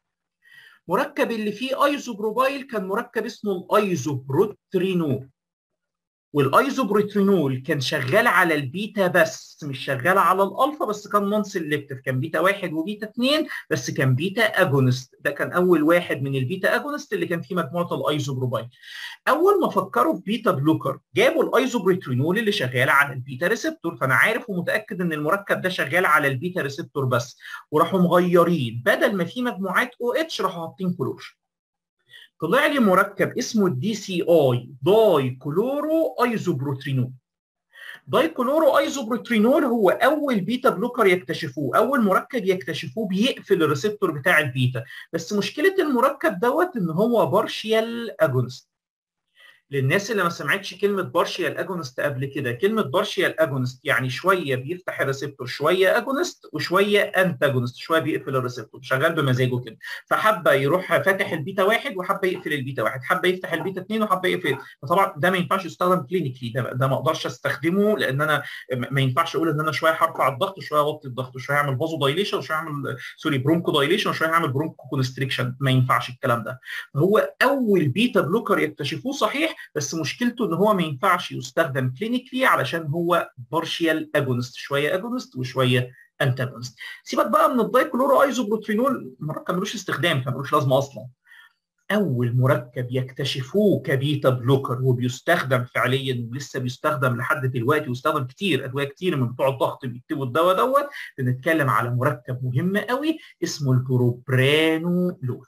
مركب اللي فيه ايزوبروبايل كان مركب اسمه الايزوبروترينول والايزوبروترينول كان شغال على البيتا بس مش شغال على الالفا بس كان نون سيلكتيف كان بيتا واحد وبيتا اثنين بس كان بيتا اجونست ده كان اول واحد من البيتا اجونست اللي كان فيه مجموعه الايزوبروبايل اول ما فكروا في بيتا بلوكر جابوا الايزوبروترينول اللي شغال على البيتا ريسبتور فانا عارف ومتاكد ان المركب ده شغال على البيتا ريسبتور بس وراحوا مغيرين بدل ما في مجموعات او اتش راحوا حاطين كلور طلع لي مركب اسمه الدي سي اي داي كلورو ايزوبروترينول داي كلورو ايزوبروترينول هو اول بيتا بلوكر يكتشفوه اول مركب يكتشفوه بيقفل الريسبتور بتاع البيتا بس مشكله المركب دوت ان هو بارشيال اجونست للناس اللي ما سمعتش كلمه بارشيال اجونست قبل كده كلمه بارشيال اجونست يعني شويه بيفتح الريسبتور شويه اجونست وشويه انتاجونست شويه بيقفل الريسبتور شغال بمزاجه كده فحبه يروح فاتح البيتا واحد وحبه يقفل البيتا واحد حبه يفتح البيتا اثنين وحبه يقفل فطبعا ده ما ينفعش يستخدم كلينيكلي ده, ده ما اقدرش استخدمه لان انا ما ينفعش اقول ان انا شويه هرفع الضغط وشويه اوطي الضغط وشويه اعمل فازو دايليشن وشويه اعمل سوري برونكو دايليشن وشويه اعمل برونكو كونستريكشن ما ينفعش الكلام ده هو اول بيتا بلوكر يكتشفوه صحيح بس مشكلته ان هو ما ينفعش يستخدم كلينيكلي علشان هو بارشيال اجونست شويه اجونست وشويه انتاجونست سيبك بقى من الدايكلورو ايزوبروترينول مركب ملوش استخدام فملوش لازمه اصلا اول مركب يكتشفوه كبيتا بلوكر وبيستخدم فعليا ولسه بيستخدم لحد دلوقتي ويستخدم كتير ادويه كتير من بتوع الضغط بيكتبوا الدواء دوت بنتكلم على مركب مهم قوي اسمه البروبرانولول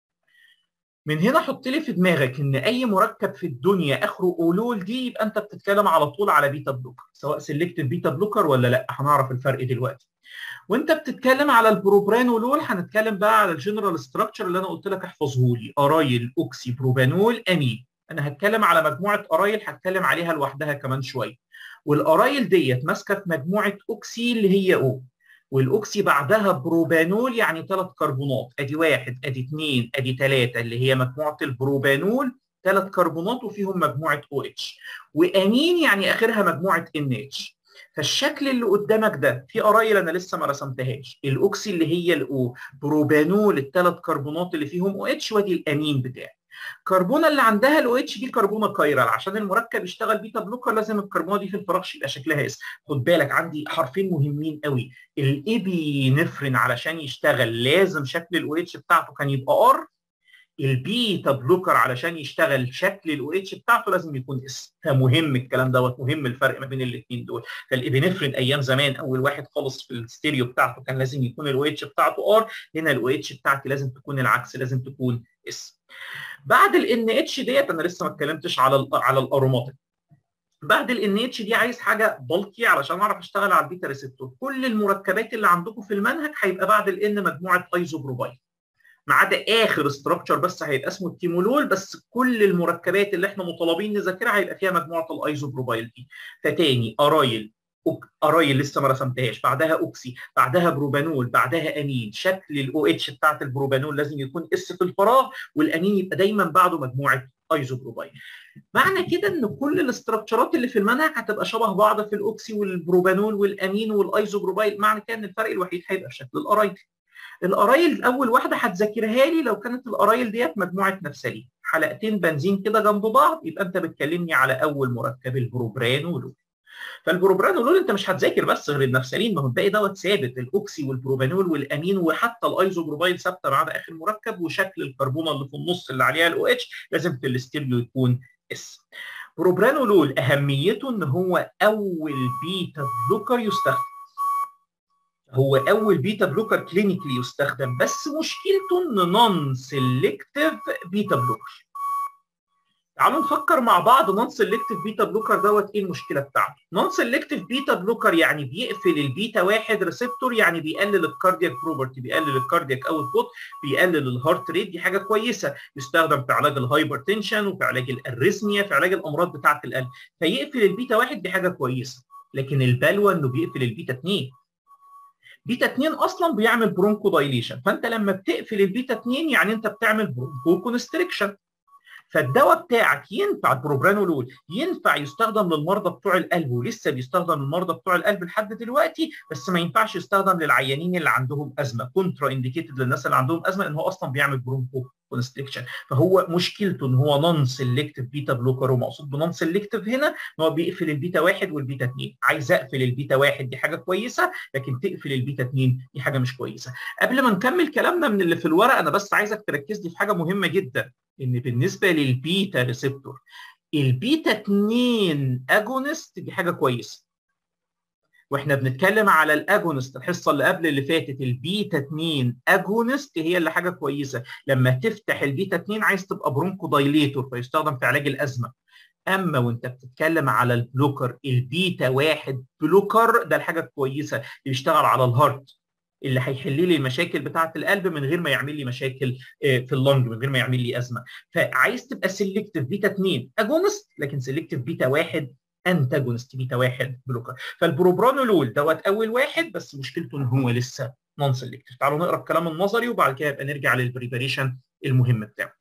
من هنا حط لي في دماغك ان اي مركب في الدنيا اخره اولول دي يبقى انت بتتكلم على طول على بيتا بلوكر سواء سيلكتيف بيتا بلوكر ولا لا هنعرف الفرق دلوقتي وانت بتتكلم على البروبرانولول هنتكلم بقى على الجنرال ستراكشر اللي انا قلت لك احفظه لي ارايل اوكسي بروبانول امين انا هتكلم على مجموعه ارايل هتكلم عليها لوحدها كمان شويه والارايل ديت ماسكه في مجموعه اوكسي اللي هي او والاوكسي بعدها بروبانول يعني ثلاث كربونات ادي واحد ادي اثنين ادي ثلاثه اللي هي مجموعه البروبانول ثلاث كربونات وفيهم مجموعه او اتش وامين يعني اخرها مجموعه ان اتش فالشكل اللي قدامك ده في قرايل انا لسه ما رسمتهاش الاوكسي اللي هي الاو بروبانول الثلاث كربونات اللي فيهم او اتش وادي الامين بتاعي كربونه اللي عندها الاو اتش دي كربونه كايرال عشان المركب يشتغل بيتا بلوكر لازم الكربونه دي في الفراغ يبقى شكلها اس خد بالك عندي حرفين مهمين قوي الابينفرين علشان يشتغل لازم شكل الاو اتش بتاعته كان يبقى ار البيتا بلوكر علشان يشتغل شكل الاو اتش بتاعته لازم يكون اس فمهم الكلام دوت مهم الفرق ما بين الاثنين دول فالابنفرين ايام زمان اول واحد خالص في الستيريو بتاعته كان لازم يكون الاو اتش بتاعته ار هنا الاو اتش بتاعتي لازم تكون العكس لازم تكون اس بعد ال NH ديت انا لسه ما اتكلمتش على ال على الاروماتيك بعد ال NH دي عايز حاجه بلكي علشان اعرف اشتغل على البيتا ريسبتور كل المركبات اللي عندكم في المنهج هيبقى بعد ال N مجموعه ايزوبروبايل ما عدا اخر استراكشر بس هيبقى اسمه التيمولول بس كل المركبات اللي احنا مطالبين نذاكرها هيبقى فيها مجموعه الايزوبروبايل دي فتاني ارايل أوك... ارايل لسه ما رسمتهاش بعدها اوكسي بعدها بروبانول بعدها امين شكل الاو اتش بتاعت البروبانول لازم يكون اس في الفراغ والامين يبقى دايما بعده مجموعه ايزوبروبايل معنى كده ان كل الاستراكشرات اللي في المنهج هتبقى شبه بعض في الاوكسي والبروبانول والامين والايزوبروبايل معنى كده ان الفرق الوحيد هيبقى في شكل الارايل الارايل اول واحده هتذاكرها لي لو كانت الارايل ديت مجموعه نفسلين حلقتين بنزين كده جنب بعض يبقى انت بتكلمني على اول مركب البروبرانولول فالبروبرانولول انت مش هتذاكر بس غير النفسلين ما هو الباقي دوت ثابت الاوكسي والبروبانول والامين وحتى الايزوبروبايل ثابته ما عدا اخر مركب وشكل الكربونه اللي في النص اللي عليها الاو اتش لازم في الاستيريو يكون اس بروبرانولول اهميته ان هو اول بيتا بلوكر يستخدم هو اول بيتا بلوكر كلينيكلي يستخدم بس مشكلته انه نون سيلكتيف بيتا بلوكر تعالوا نفكر مع بعض نون سيلكتيف بيتا بلوكر دوت ايه المشكله بتاعته نون سيلكتيف بيتا بلوكر يعني بيقفل البيتا واحد ريسبتور يعني بيقلل الكاردياك بروبرتي بيقلل الكاردياك اوتبوت بيقلل الهارت ريت دي حاجه كويسه يستخدم في علاج الهايبرتنشن وفي علاج الاريثميا في علاج الامراض بتاعه القلب فيقفل البيتا واحد دي حاجه كويسه لكن البلوى انه بيقفل البيتا 2 بيتا 2 اصلا بيعمل برونكو دايليشن فانت لما بتقفل البيتا 2 يعني انت بتعمل برونكو كونستريكشن فالدواء بتاعك ينفع البروبرانولول ينفع يستخدم للمرضى بتوع القلب ولسه بيستخدم للمرضى بتوع القلب لحد دلوقتي بس ما ينفعش يستخدم للعيانين اللي عندهم ازمه كونترا انديكيتد للناس اللي عندهم ازمه ان هو اصلا بيعمل برونكو كونستريكشن فهو مشكلته ان هو نون سيلكتيف بيتا بلوكر ومقصود بنون سيلكتيف هنا ان هو بيقفل البيتا واحد والبيتا 2 عايز اقفل البيتا واحد دي حاجه كويسه لكن تقفل البيتا 2 دي حاجه مش كويسه قبل ما نكمل كلامنا من اللي في الورق انا بس عايزك تركز لي في حاجه مهمه جدا ان بالنسبه للبيتا ريسبتور البيتا 2 اجونست دي حاجه كويسه واحنا بنتكلم على الاجونست الحصه اللي قبل اللي فاتت البيتا 2 اجونست هي اللي حاجه كويسه لما تفتح البيتا 2 عايز تبقى برونكو دايليتور فيستخدم في علاج الازمه اما وانت بتتكلم على البلوكر البيتا 1 بلوكر ده الحاجه الكويسه اللي بيشتغل على الهارت اللي هيحل لي المشاكل بتاعه القلب من غير ما يعمل لي مشاكل في اللنج من غير ما يعمل لي ازمه فعايز تبقى سيلكتيف بيتا 2 اجونست لكن سيلكتيف بيتا 1 انتاجونست بيتا 1 بلوكر فالبروبرانولول دوت اول واحد بس مشكلته ان هو لسه نون سيلكتيف تعالوا نقرا الكلام النظري وبعد كده يبقى نرجع للبريباريشن المهم بتاعه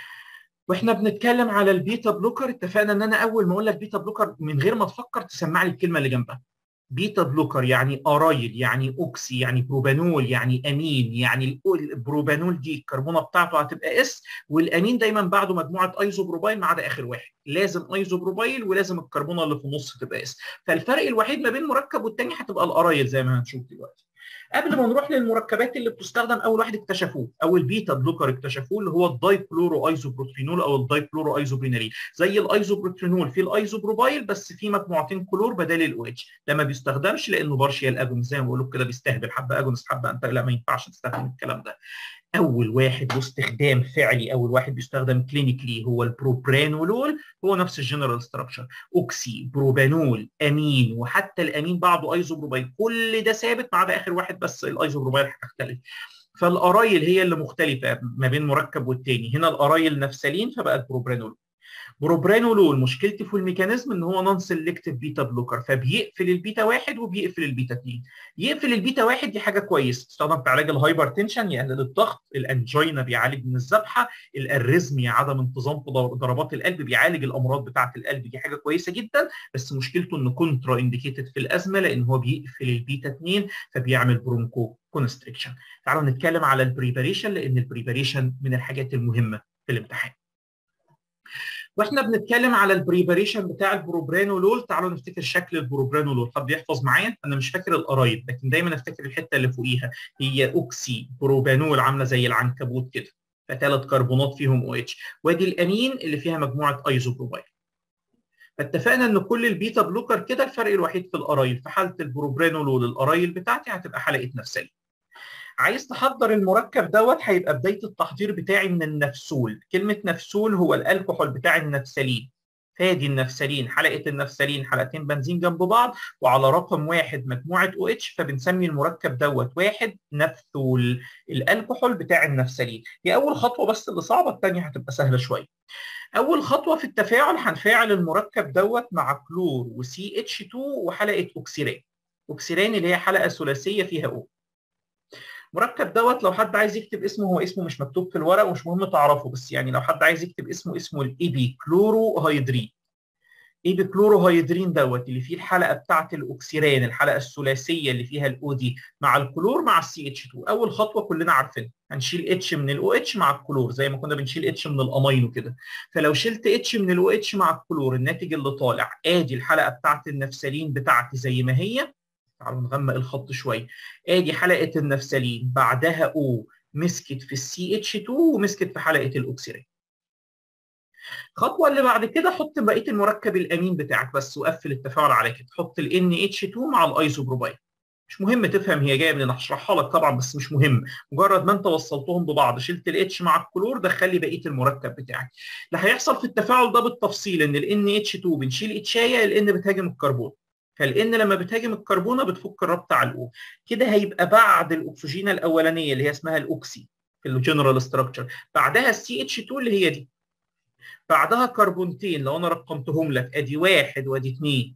واحنا بنتكلم على البيتا بلوكر اتفقنا ان انا اول ما اقول لك بيتا بلوكر من غير ما تفكر تسمع لي الكلمه اللي جنبها بيتا بلوكر يعني ارايل يعني اوكسي يعني بروبانول يعني امين يعني البروبانول دي الكربونه بتاعته هتبقى اس والامين دايما بعده مجموعه ايزوبروبايل ما عدا اخر واحد لازم ايزوبروبايل ولازم الكربونه اللي في النص تبقى اس فالفرق الوحيد ما بين مركب والتاني هتبقى الارايل زي ما هنشوف دلوقتي قبل ما نروح للمركبات اللي بتستخدم اول واحد اكتشفوه اول بيتا بلوكر اكتشفوه اللي هو الدايكلورو ايزوبروترينول او الدايكلورو ايزوبرينالين زي الايزوبروترينول في الايزوبروبايل بس في مجموعتين كلور بدل الاو اتش لما بيستخدمش لانه بارشيال اجونست زي ما بقول كده بيستهبل حبه اجونست حبه انت لا ما ينفعش تستخدم الكلام ده اول واحد له استخدام فعلي اول واحد بيستخدم كلينيكلي هو البروبرانولول هو نفس الجنرال ستراكشر اوكسي بروبانول امين وحتى الامين بعده ايزوبروبايل كل ده ثابت ما عدا اخر واحد بس الايزوبروبايل هتختلف فالارايل هي اللي مختلفه ما بين مركب والتاني هنا الارايل نفسلين فبقى البروبرانول بروبرانولول مشكلتي في الميكانيزم ان هو نون سيلكتيف بيتا بلوكر فبيقفل البيتا واحد وبيقفل البيتا 2 يقفل البيتا واحد دي حاجه كويسه تستخدم في علاج الهايبرتنشن يقلل الضغط الانجينا بيعالج من الذبحه الاريزميا عدم انتظام في ضربات القلب بيعالج الامراض بتاعه القلب دي حاجه كويسه جدا بس مشكلته انه كونترا انديكيتد في الازمه لان هو بيقفل البيتا 2 فبيعمل برونكو كونستريكشن تعالوا نتكلم على البريباريشن لان البريباريشن من الحاجات المهمه في الامتحان واحنا بنتكلم على البريباريشن بتاع البروبرانولول تعالوا نفتكر شكل البروبرانولول حد يحفظ معايا انا مش فاكر القرايب لكن دايما افتكر الحته اللي فوقيها هي اوكسي بروبانول عامله زي العنكبوت كده فثلاث كربونات فيهم او اتش وادي الامين اللي فيها مجموعه ايزوبروبايل فاتفقنا ان كل البيتا بلوكر كده الفرق الوحيد في القرايل في حاله البروبرانولول القرايل بتاعتي هتبقى حلقه نفسيه عايز تحضر المركب دوت هيبقى بدايه التحضير بتاعي من النفسول كلمه نفسول هو الكحول بتاع النفسلين فادي النفسلين حلقه النفسلين حلقتين بنزين جنب بعض وعلى رقم واحد مجموعه او اتش فبنسمي المركب دوت واحد نفثول الكحول بتاع النفسلين دي اول خطوه بس اللي صعبه الثانيه هتبقى سهله شويه اول خطوه في التفاعل هنفاعل المركب دوت مع كلور وسي اتش 2 وحلقه اوكسيران اوكسيران اللي هي حلقه ثلاثيه فيها او المركب دوت لو حد عايز يكتب اسمه هو اسمه مش مكتوب في الورق ومش مهم تعرفه بس يعني لو حد عايز يكتب اسمه اسمه الايبي كلورو هيدرين ايبي كلورو هيدرين دوت اللي فيه الحلقه بتاعه الاوكسيران الحلقه الثلاثيه اللي فيها الاو دي مع الكلور مع السي اتش 2 اول خطوه كلنا عارفينها هنشيل اتش من الاو اتش مع الكلور زي ما كنا بنشيل اتش من الامينو كده فلو شلت اتش من الاو اتش مع الكلور الناتج اللي طالع ادي الحلقه بتاعه النفسلين بتاعتي زي ما هي تعالوا نغمق الخط شويه ادي حلقه النفسلين بعدها او مسكت في السي اتش 2 ومسكت في حلقه الاوكسيرين الخطوه اللي بعد كده حط بقيه المركب الامين بتاعك بس وقفل التفاعل على كده حط ال NH2 مع الايزوبروبايل مش مهم تفهم هي جايه منين هشرحها لك طبعا بس مش مهم مجرد ما انت وصلتهم ببعض شلت الاتش مع الكلور دخل لي بقيه المركب بتاعك اللي هيحصل في التفاعل ده بالتفصيل ان ال NH2 بنشيل اتشايه لان بتهاجم الكربون فالان لما بتهاجم الكربونه بتفك الرابطه على الاو كده هيبقى بعد الاكسجينه الاولانيه اللي هي اسمها الاوكسي في الجنرال ستراكشر بعدها السي اتش 2 اللي هي دي بعدها كربونتين لو انا رقمتهم لك ادي واحد وادي اثنين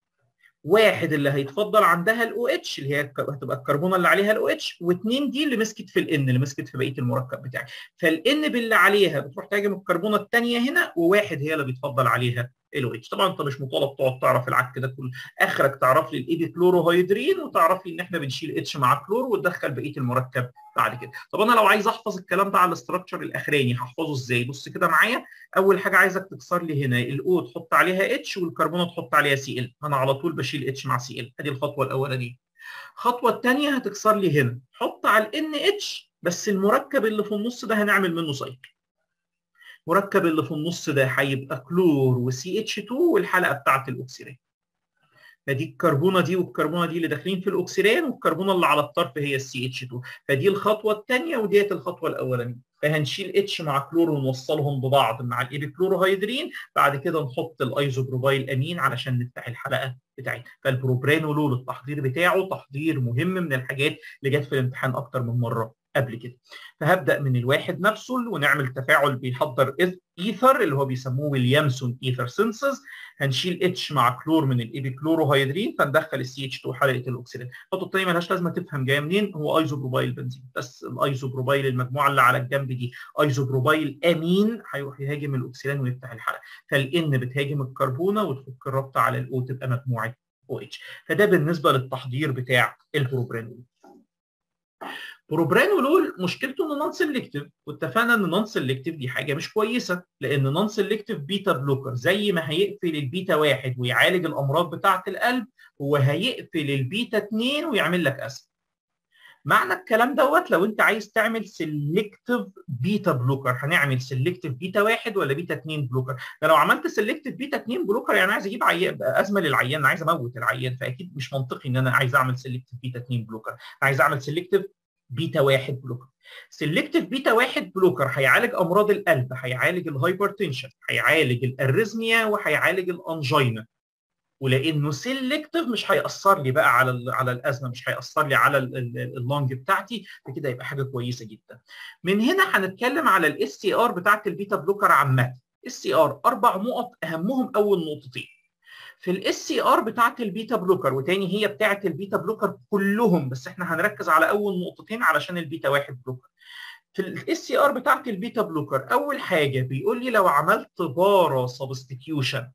واحد اللي هيتفضل عندها الاو اتش اللي هي هتبقى الكربونه اللي عليها الاو اتش واثنين دي اللي مسكت في الان اللي مسكت في بقيه المركب بتاعي فالان باللي عليها بتروح تهاجم الكربونه الثانيه هنا وواحد هي اللي بيتفضل عليها ال اتش طبعا انت مش مطالب تقعد تعرف العك ده كله اخرك تعرف لي الايدي كلوروهيدرين وتعرف لي ان احنا بنشيل اتش مع كلور وتدخل بقيه المركب بعد كده طب انا لو عايز احفظ الكلام ده على الاستراكشر الاخراني هحفظه ازاي بص كده معايا اول حاجه عايزك تكسر لي هنا الاو تحط عليها اتش والكربونه تحط عليها سي ال انا على طول بشيل اتش مع سي ال ادي الخطوه الاولانيه الخطوه الثانيه هتكسر لي هنا حط على الان اتش بس المركب اللي في النص ده هنعمل منه سايكل المركب اللي في النص ده هيبقى كلور وسي اتش 2 والحلقه بتاعه الاوكسيرين فدي الكربونه دي والكربونه دي اللي داخلين في الاوكسيرين والكربونه اللي على الطرف هي السي اتش 2 فدي الخطوه الثانيه وديت الخطوه الاولانيه فهنشيل اتش مع كلور ونوصلهم ببعض مع الايبيكلوروهيدرين بعد كده نحط الايزوبروبايل امين علشان نفتح الحلقه بتاعتنا فالبروبرانولول التحضير بتاعه تحضير مهم من الحاجات اللي جت في الامتحان اكتر من مره قبل كده فهبدا من الواحد نفسه ونعمل تفاعل بيحضر ايثر اللي هو بيسموه ويليامسون ايثر سينسز هنشيل اتش مع كلور من الايبيكلوروهيدرين فندخل السي اتش 2 حلقه الاكسجين الخطوه الثانيه مالهاش لازمه تفهم جايه منين هو ايزوبروبايل بنزين بس الايزوبروبايل المجموعه اللي على الجنب دي ايزوبروبايل امين هيروح يهاجم الاكسجين ويفتح الحلقه فالان بتهاجم الكربونه وتفك الرابطه على الاو تبقى مجموعه او اتش فده بالنسبه للتحضير بتاع البروبرانول بروبرانولول مشكلته انه نون سيلكتيف واتفقنا ان نون سيلكتيف دي حاجه مش كويسه لان نون سيلكتيف بيتا بلوكر زي ما هيقفل البيتا واحد ويعالج الامراض بتاعه القلب هو هيقفل البيتا 2 ويعمل لك اسم معنى الكلام دوت لو انت عايز تعمل سيلكتيف بيتا بلوكر هنعمل سيلكتيف بيتا واحد ولا بيتا 2 بلوكر ده لو عملت سيلكتيف بيتا 2 بلوكر يعني عايز اجيب عيان ازمه للعيان انا عايز اموت العيان فاكيد مش منطقي ان انا عايز اعمل سيلكتيف بيتا 2 بلوكر انا عايز اعمل سيلكتيف بيتا واحد بلوكر سيلكتيف بيتا واحد بلوكر هيعالج امراض القلب هيعالج الهايبرتنشن هيعالج الاريزميا وهيعالج الانجينا ولانه سيلكتيف مش هياثر لي بقى على على الازمه مش هياثر لي على اللونج بتاعتي فكده يبقى حاجه كويسه جدا من هنا هنتكلم على الاس سي ار بتاعت البيتا بلوكر عامه اس سي ار اربع نقط اهمهم اول نقطتين في الاس سي ار بتاعت البيتا بلوكر وتاني هي بتاعت البيتا بلوكر كلهم بس احنا هنركز على اول نقطتين علشان البيتا واحد بلوكر في الاس سي ار بتاعت البيتا بلوكر اول حاجه بيقول لي لو عملت بارا سبستيتيوشن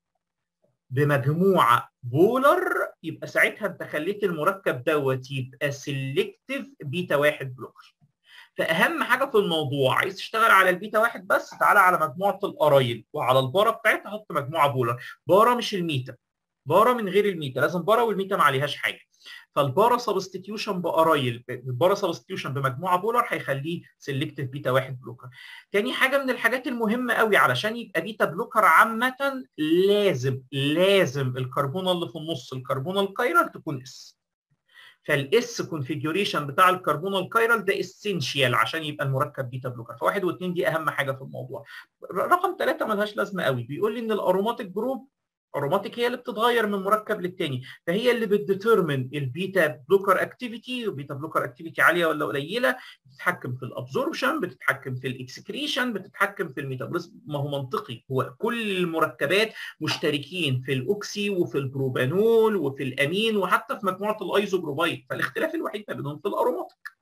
بمجموعه بولر يبقى ساعتها انت خليت المركب دوت يبقى سيلكتيف بيتا واحد بلوكر فاهم حاجه في الموضوع عايز تشتغل على البيتا واحد بس تعالى على مجموعه القرايل وعلى البارا بتاعتها حط مجموعه بولر بارا مش الميتا بارا من غير الميتا لازم بارا والميتا ما عليهاش حاجه فالبارا سبستيتيوشن بقرايل البارا سبستيتيوشن بمجموعه بولر هيخليه سيلكتيف بيتا واحد بلوكر تاني حاجه من الحاجات المهمه قوي علشان يبقى بيتا بلوكر عامه لازم لازم الكربونه اللي في النص الكربونه الكايرال تكون اس فالاس كونفيجريشن بتاع الكربونال كايرال ده اسينشال عشان يبقى المركب بيتا بلوكر فواحد واثنين دي اهم حاجه في الموضوع رقم ثلاثه ملهاش لازمه قوي بيقول لي ان الاروماتيك جروب اروماتيك هي اللي بتتغير من مركب للتاني فهي اللي بتديترمن البيتا بلوكر اكتيفيتي وبيتا بلوكر اكتيفيتي عاليه ولا قليله بتتحكم في الابزوربشن بتتحكم في الاكسكريشن بتتحكم في الميتابوليزم ما هو منطقي هو كل المركبات مشتركين في الاوكسي وفي البروبانول وفي الامين وحتى في مجموعه الايزوبروبايت فالاختلاف الوحيد ما بينهم في الاروماتيك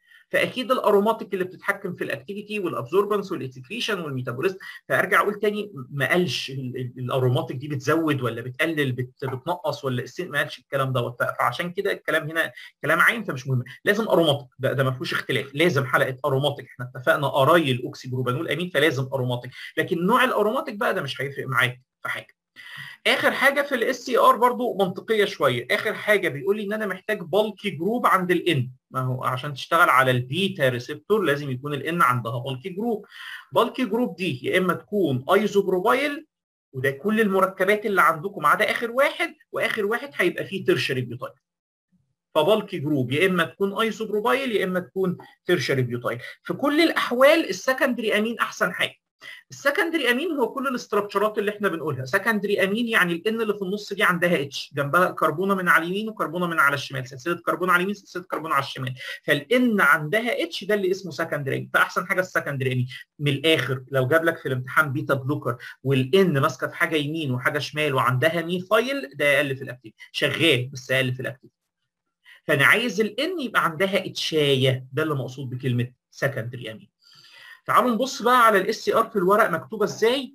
فاكيد الاروماتيك اللي بتتحكم في الاكتيفيتي والابزوربنس والاكسكريشن والميتابوليزم فارجع اقول تاني ما قالش الاروماتيك دي بتزود ولا بتقلل بت بتنقص ولا ما قالش الكلام دوت فعشان كده الكلام هنا كلام عين فمش مهم لازم اروماتيك ده, ده ما فيهوش اختلاف لازم حلقه اروماتيك احنا اتفقنا اراي الاوكسي بروبانول امين فلازم اروماتيك لكن نوع الاروماتيك بقى ده مش هيفرق معاك في حاجه اخر حاجه في الاس سي ار برضو منطقيه شويه اخر حاجه بيقول لي ان انا محتاج بالكي جروب عند الان ما هو عشان تشتغل على البيتا ريسبتور لازم يكون الان عندها بالكي جروب بالكي جروب دي يا اما تكون ايزوبروبايل وده كل المركبات اللي عندكم ما عدا اخر واحد واخر واحد هيبقى فيه ترشري بيوتايل فبالكي جروب يا اما تكون ايزوبروبايل يا اما تكون ترشري بيوتايل في كل الاحوال السكندري امين احسن حاجه السكندري امين هو كل الاستراكشرات اللي احنا بنقولها سكندري امين يعني الان اللي في النص دي عندها اتش جنبها كربونه من على اليمين وكربونه من على الشمال سلسله كربون على اليمين سلسله كربون على الشمال فالان عندها اتش ده اللي اسمه سكندري امين فاحسن حاجه السكندري امين من الاخر لو جاب لك في الامتحان بيتا بلوكر والان ماسكه في حاجه يمين وحاجه شمال وعندها ميثايل ده اقل في الاكتيف شغال بس اقل في الاكتيف فانا عايز الان يبقى عندها اتشايه ده اللي مقصود بكلمه سكندري امين تعالوا نبص بقى على الاس سي ار في الورق مكتوبه ازاي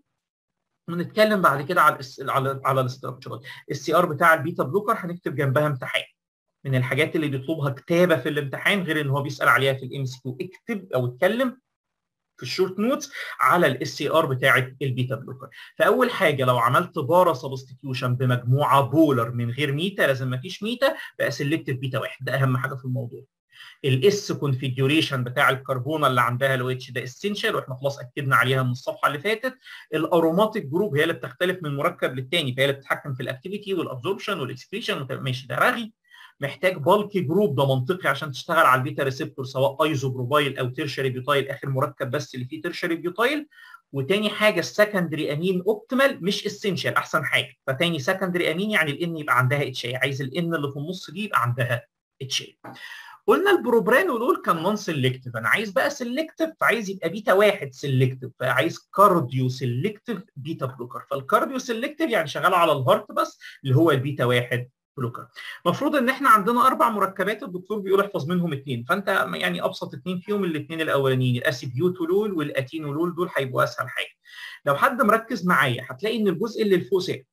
ونتكلم بعد كده على الاس على على الاستراكشرات السي ار بتاع البيتا بلوكر هنكتب جنبها امتحان من الحاجات اللي بيطلبها كتابه في الامتحان غير ان هو بيسال عليها في الام سي كيو اكتب او اتكلم في الشورت نوتس على الاس سي ار بتاعه البيتا بلوكر فاول حاجه لو عملت بارا سبستيتيوشن بمجموعه بولر من غير ميتا لازم ما فيش ميتا بقى سيلكتيف بيتا واحد ده اهم حاجه في الموضوع الاس كونفيجريشن بتاع الكربونه اللي عندها الو اتش ده اسينشال واحنا خلاص اكدنا عليها من الصفحه اللي فاتت الاروماتيك جروب هي اللي بتختلف من مركب للتاني فهي اللي بتتحكم في الاكتيفيتي والابزوربشن والاكسكريشن ماشي ده رغي محتاج بالكي جروب ده منطقي عشان تشتغل على البيتا ريسبتور سواء ايزوبروبايل او تيرشري بيوتايل اخر مركب بس اللي فيه تيرشري بيوتايل وتاني حاجه السكندري امين اوبتيمال مش اسينشال احسن حاجه فتاني سكندري امين يعني الان يبقى عندها اتش اي عايز الان اللي في النص دي يبقى عندها اتش اي قلنا البروبرانولول كان نون سيلكتيف انا عايز بقى سيلكتيف فعايز يبقى بيتا واحد سيلكتيف فعايز كارديو سيلكتيف بيتا بلوكر فالكارديو سيلكتيف يعني شغال على الهارت بس اللي هو البيتا واحد بلوكر المفروض ان احنا عندنا اربع مركبات الدكتور بيقول احفظ منهم اثنين فانت يعني ابسط اثنين فيهم الاثنين الاولانيين الاسيبيوتولول والاتينولول دول هيبقوا اسهل حاجه لو حد مركز معايا هتلاقي ان الجزء اللي لفوق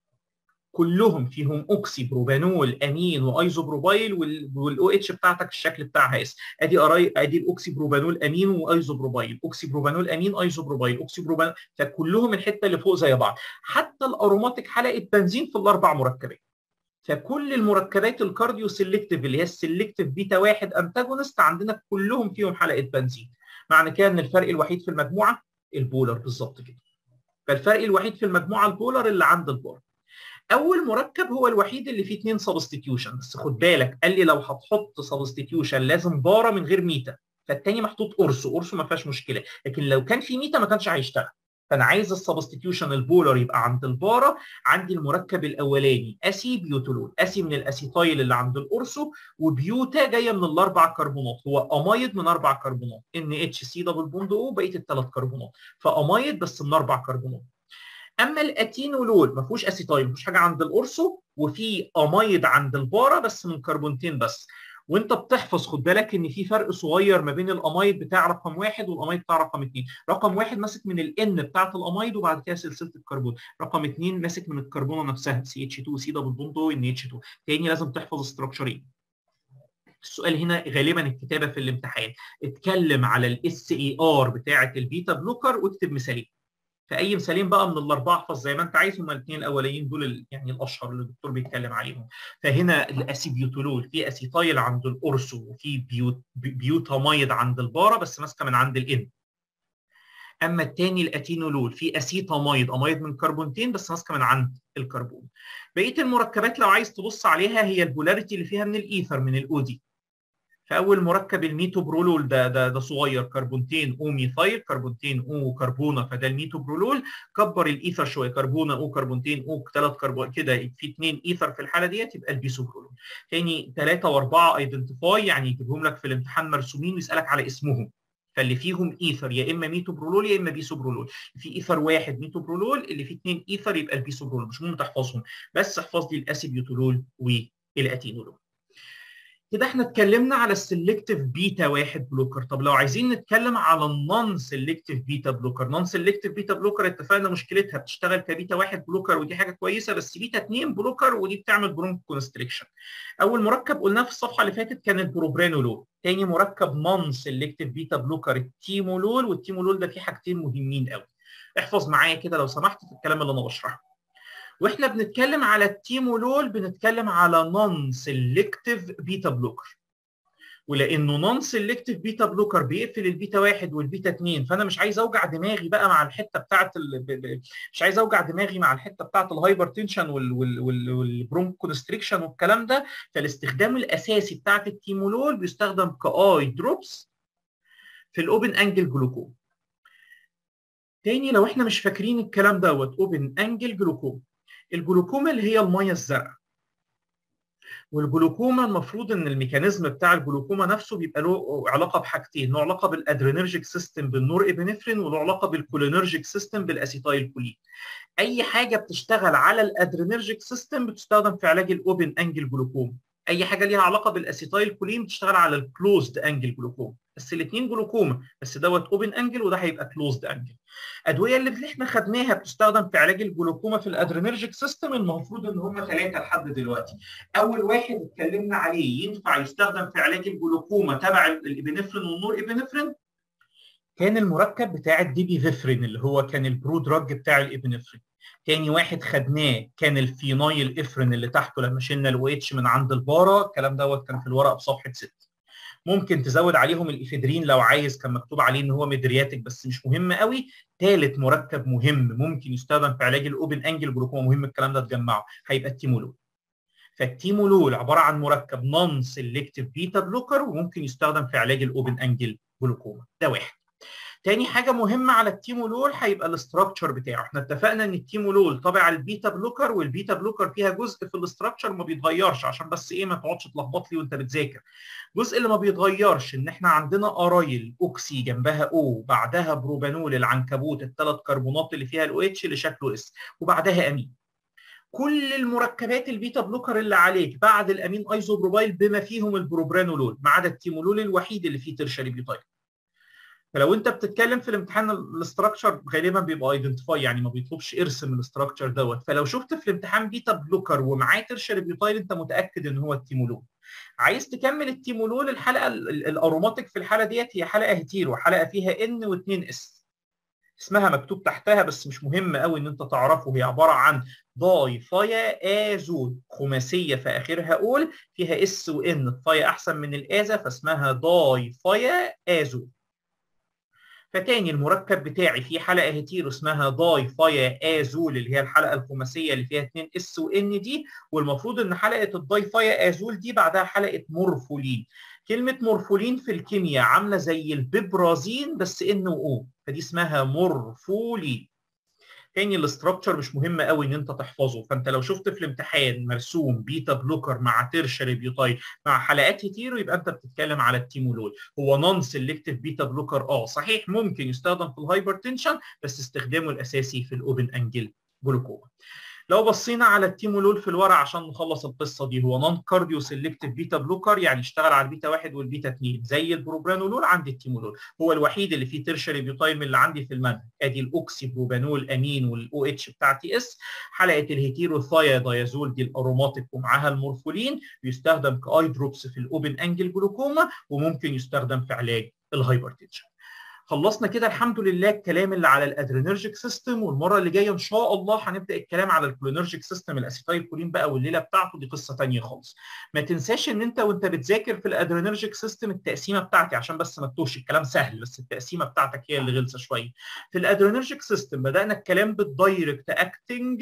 كلهم فيهم اوكسي بروبانول امين وايزوبروبايل والاو اتش بتاعتك الشكل بتاعها اس ادي أراي ادي الاوكسي بروبانول امين وايزوبروبايل اوكسي بروبانول امين ايزوبروبايل اوكسي بروبانول فكلهم الحته اللي فوق زي بعض حتى الاروماتيك حلقه بنزين في الاربع مركبات فكل المركبات الكارديو سيلكتيف اللي هي السيلكتيف بيتا واحد انتاجونست عندنا كلهم فيهم حلقه بنزين معنى كده ان الفرق الوحيد في المجموعه البولر بالظبط كده فالفرق الوحيد في المجموعه البولر اللي عند البولر اول مركب هو الوحيد اللي فيه اثنين سبستيتيوشن بس خد بالك قال لي لو هتحط سبستيتيوشن لازم بارا من غير ميتا فالتاني محطوط اورسو اورسو ما فيهاش مشكله لكن لو كان في ميتا ما كانش هيشتغل فانا عايز السبستيتيوشن البولر يبقى عند البارا عندي المركب الاولاني اسي بيوتولول اسي من الاسيتايل اللي عند الاورسو وبيوتا جايه من الاربع كربونات هو امايد من اربع كربونات ان اتش سي دبل بوند او بقيه الثلاث كربونات فامايد بس من اربع كربونات اما الاتينولول ما فيهوش اسيتايل ما فيهوش حاجه عند الاورسو وفي امايد عند البارا بس من كربونتين بس وانت بتحفظ خد بالك ان في فرق صغير ما بين الامايد بتاع رقم واحد والامايد بتاع رقم اثنين، رقم واحد ماسك من الان بتاعت الامايد وبعد كده سلسله الكربون، رقم اثنين ماسك من الكربونه نفسها سي اتش 2 سي دبل بوند او ان اتش 2، تاني لازم تحفظ استراكشرين. السؤال هنا غالبا الكتابه في الامتحان اتكلم على الاس اي ار بتاعه البيتا بلوكر واكتب مثالين. فاي مثالين بقى من الاربعه احفظ زي ما انت عايز هم الاثنين الاولانيين دول يعني الاشهر اللي الدكتور بيتكلم عليهم فهنا الاسيبيوتولول في اسيتايل عند الاورسو وفي بيوت بيوتامايد عند البارا بس ماسكه من عند الان اما الثاني الاتينولول فيه اسيتاميد اميد من كربونتين بس ماسكه من عند الكربون بقيه المركبات لو عايز تبص عليها هي البولاريتي اللي فيها من الايثر من الاودي فاول مركب الميتوبرولول ده ده ده صغير كربونتين او ميثايل كربونتين او كربونه فده الميتوبرولول كبر الايثر شويه كربونه او كربونتين او ثلاث كربون كده في اثنين ايثر في الحاله ديت يبقى البيسوبرولول تاني ثلاثه واربعه ايدنتيفاي يعني يجيبهم لك في الامتحان مرسومين ويسالك على اسمهم فاللي فيهم ايثر يا اما ميتوبرولول يا اما بيسوبرولول في ايثر واحد ميتوبرولول اللي فيه اثنين ايثر يبقى البيسوبرولول مش مهم تحفظهم بس احفظ لي الاسيبيوتولول والاتينولول كده احنا اتكلمنا على السلكتيف بيتا واحد بلوكر طب لو عايزين نتكلم على النون سلكتيف بيتا بلوكر نون سلكتيف بيتا بلوكر اتفقنا مشكلتها بتشتغل كبيتا واحد بلوكر ودي حاجه كويسه بس بيتا اثنين بلوكر ودي بتعمل برونك كونستريكشن اول مركب قلناه في الصفحه اللي فاتت كان البروبرانولول تاني مركب نون سلكتيف بيتا بلوكر التيمولول والتيمولول ده فيه حاجتين مهمين قوي احفظ معايا كده لو سمحت في الكلام اللي انا بشرحه واحنا بنتكلم على التيمولول بنتكلم على نون سيلكتيف بيتا بلوكر ولانه نون سيلكتيف بيتا بلوكر بيقفل البيتا واحد والبيتا اثنين فانا مش عايز اوجع دماغي بقى مع الحته بتاعه ال... مش عايز اوجع دماغي مع الحته بتاعه الهايبر تنشن وال... وال... وال... والبرونك كونستريكشن والكلام ده فالاستخدام الاساسي بتاعه التيمولول بيستخدم كاي دروبس في الاوبن انجل جلوكوم تاني لو احنا مش فاكرين الكلام دوت اوبن انجل جلوكوم الجلوكوما اللي هي الميه الزرقاء والجلوكوما المفروض ان الميكانيزم بتاع الجلوكوما نفسه بيبقى له علاقه بحاجتين له علاقه بالادرينرجيك سيستم بالنور ابنفرين وله علاقه بالكولينرجيك سيستم بالاسيتايل كولين اي حاجه بتشتغل على الادرينرجيك سيستم بتستخدم في علاج الاوبن انجل جلوكوما اي حاجه ليها علاقه بالاسيتايل كولين بتشتغل على الكلوزد انجل جلوكوما بس الاثنين جلوكوما بس دوت اوبن انجل وده هيبقى كلوزد انجل ادويه اللي احنا خدناها بتستخدم في علاج الجلوكوما في الادرينرجيك سيستم المفروض ان هم ثلاثه لحد دلوقتي اول واحد اتكلمنا عليه ينفع يستخدم في علاج الجلوكوما تبع الابنفرين والنور ابنفرين كان المركب بتاع الديبي فيفرين اللي هو كان البرو دراج بتاع الابنفرين تاني واحد خدناه كان الفينايل افرين اللي تحته لما شلنا الاو اتش من عند البارا الكلام دوت كان في الورقه بصفحه 6 ممكن تزود عليهم الافيدرين لو عايز كان مكتوب عليه ان هو مدرياتك بس مش مهم قوي ثالث مركب مهم ممكن يستخدم في علاج الاوبن انجل جلوكوما مهم الكلام ده تجمعه هيبقى التيمولول فالتيمولول عباره عن مركب نون سيلكتيف بيتا بلوكر وممكن يستخدم في علاج الاوبن انجل جلوكوما ده واحد تاني حاجه مهمه على التيمولول هيبقى الاستراكشر بتاعه احنا اتفقنا ان التيمولول طبع البيتا بلوكر والبيتا بلوكر فيها جزء في الاستراكشر ما بيتغيرش عشان بس ايه ما تقعدش تلخبط لي وانت بتذاكر الجزء اللي ما بيتغيرش ان احنا عندنا قرايل اوكسي جنبها او بعدها بروبانول العنكبوت الثلاث كربونات اللي فيها الاو اتش اللي شكله اس وبعدها امين كل المركبات البيتا بلوكر اللي عليك بعد الامين ايزوبروبايل بما فيهم البروبرانولول ما عدا التيمولول الوحيد اللي فيه ترشري بيوتايل فلو انت بتتكلم في الامتحان الاستراكشر غالبا بيبقى ايدنتيفاي يعني ما بيطلبش ارسم الاستراكشر دوت فلو شفت في الامتحان بيتا بلوكر ومعاه ترشري بيوتايل انت متاكد ان هو التيمولول عايز تكمل التيمولول الحلقه الاروماتيك في الحاله ديت هي حلقه هيتيرو حلقه فيها ان و2 اس اسمها مكتوب تحتها بس مش مهم قوي ان انت تعرفه هي عباره عن داي فايا ازول خماسيه في اخرها اول فيها اس وان الفايا احسن من الازا فاسمها داي فايا ازول فتاني المركب بتاعي في حلقه هيتيرو اسمها داي فايا ازول اللي هي الحلقه الخماسيه اللي فيها 2 اس وان دي والمفروض ان حلقه الداي فايا ازول دي بعدها حلقه مورفولين كلمه مورفولين في الكيمياء عامله زي الببرازين بس ان واو فدي اسمها مورفولين تاني الاستراكشر مش مهم قوي ان انت تحفظه فانت لو شفت في الامتحان مرسوم بيتا بلوكر مع ترشري بيوتايل مع حلقات هيتيرو يبقى انت بتتكلم على التيمولول هو نون سيلكتيف بيتا بلوكر اه صحيح ممكن يستخدم في الهايبرتنشن بس استخدامه الاساسي في الاوبن انجل جلوكوما لو بصينا على التيمولول في الورق عشان نخلص القصه دي هو نون كارديو سيلكتيف بيتا بلوكر يعني اشتغل على البيتا 1 والبيتا 2 زي البروبرانولول عندي التيمولول هو الوحيد اللي فيه ترشري بيوتايل من اللي عندي في المنهج ادي الاوكسي بروبانول امين والاو اتش بتاعتي اس حلقه الهيتيرو ثايا دايازول دي الاروماتيك ومعاها المورفولين بيستخدم كاي دروبس في الاوبن انجل جلوكوما وممكن يستخدم في علاج الهايبرتنشن خلصنا كده الحمد لله الكلام اللي على الادرينرجيك سيستم والمره اللي جايه ان شاء الله هنبدا الكلام على الكولينرجيك سيستم الاسيتايل كولين بقى والليله بتاعته دي قصه ثانيه خالص ما تنساش ان انت وانت بتذاكر في الادرينرجيك سيستم التقسيمه بتاعتي عشان بس ما تتوهش الكلام سهل بس التقسيمه بتاعتك هي اللي غلسه شويه في الادرينرجيك سيستم بدانا الكلام بالدايركت اكتنج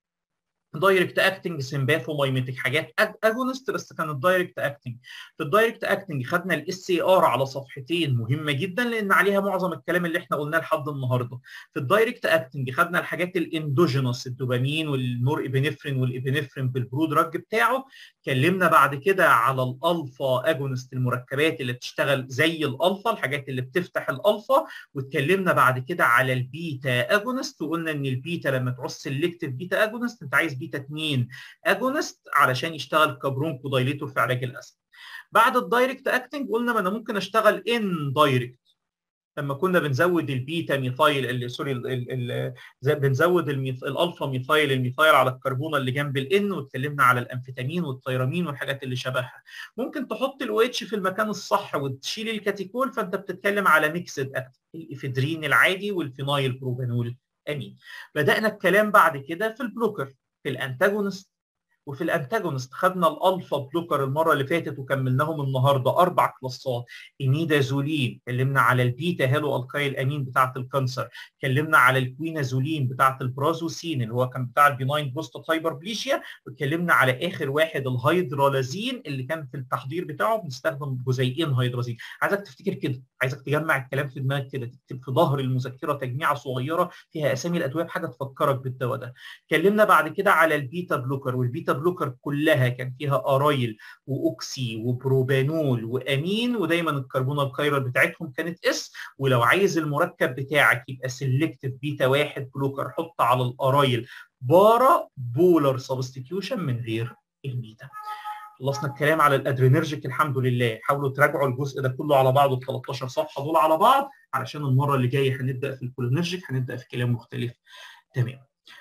دايركت اكتنج سمباثومايميتك حاجات اجونست بس كانت دايركت اكتنج في الدايركت اكتنج خدنا الاس اي ار على صفحتين مهمه جدا لان عليها معظم الكلام اللي احنا قلناه لحد النهارده في الدايركت اكتنج خدنا الحاجات الاندوجينوس الدوبامين والنور ابنفرين والابنفرين بالبرو دراج بتاعه اتكلمنا بعد كده على الالفا اجونست المركبات اللي بتشتغل زي الالفا الحاجات اللي بتفتح الالفا واتكلمنا بعد كده على البيتا اجونست وقلنا ان البيتا لما تعوز سيلكتيف بيتا اجونست انت عايز بيتا 2 اجونست علشان يشتغل كبرونكو دايليتور في علاج الاسم بعد الدايركت اكتنج قلنا ما انا ممكن اشتغل ان دايركت لما كنا بنزود البيتا ميثايل اللي سوري ال ال زي بنزود الميث... الالفا ميثايل الميثايل على الكربونه اللي جنب الان واتكلمنا على الامفيتامين والتيرامين والحاجات اللي شبهها ممكن تحط الاو اتش في المكان الصح وتشيل الكاتيكول فانت بتتكلم على ميكسد اكت الافيدرين العادي والفينايل بروبانول امين بدانا الكلام بعد كده في البلوكر في الانتاجونست وفي الانتاجونست خدنا الالفا بلوكر المره اللي فاتت وكملناهم النهارده اربع كلاسات ايميدازولين اتكلمنا على البيتا هالو الكايل امين بتاعه الكانسر اتكلمنا على الكوينازولين بتاعه البرازوسين اللي هو كان بتاع البيناين بوست هايبربليشيا واتكلمنا على اخر واحد الهيدرالازين اللي كان في التحضير بتاعه بنستخدم جزيئين هيدرازين عايزك تفتكر كده عايزك تجمع الكلام في دماغك كده تكتب في ظهر المذكره تجميعه صغيره فيها اسامي الادويه بحاجه تفكرك بالدواء ده اتكلمنا بعد كده على البيتا بلوكر والبيتا بلوكر كلها كان فيها ارايل واوكسي وبروبانول وامين ودايما الكربونه الكايرال بتاعتهم كانت اس ولو عايز المركب بتاعك يبقى سيلكتيف بيتا واحد بلوكر حط على الارايل بارا بولر سبستيتيوشن من غير البيتا خلصنا الكلام على الادرينرجيك الحمد لله حاولوا تراجعوا الجزء ده كله على بعضه ال 13 صفحه دول على بعض علشان المره اللي جايه هنبدا في الكولينرجيك هنبدا في كلام مختلف تمام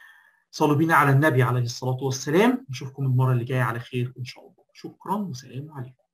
صلوا بينا على النبي عليه الصلاه والسلام نشوفكم المره اللي جايه على خير ان شاء الله شكرا وسلام عليكم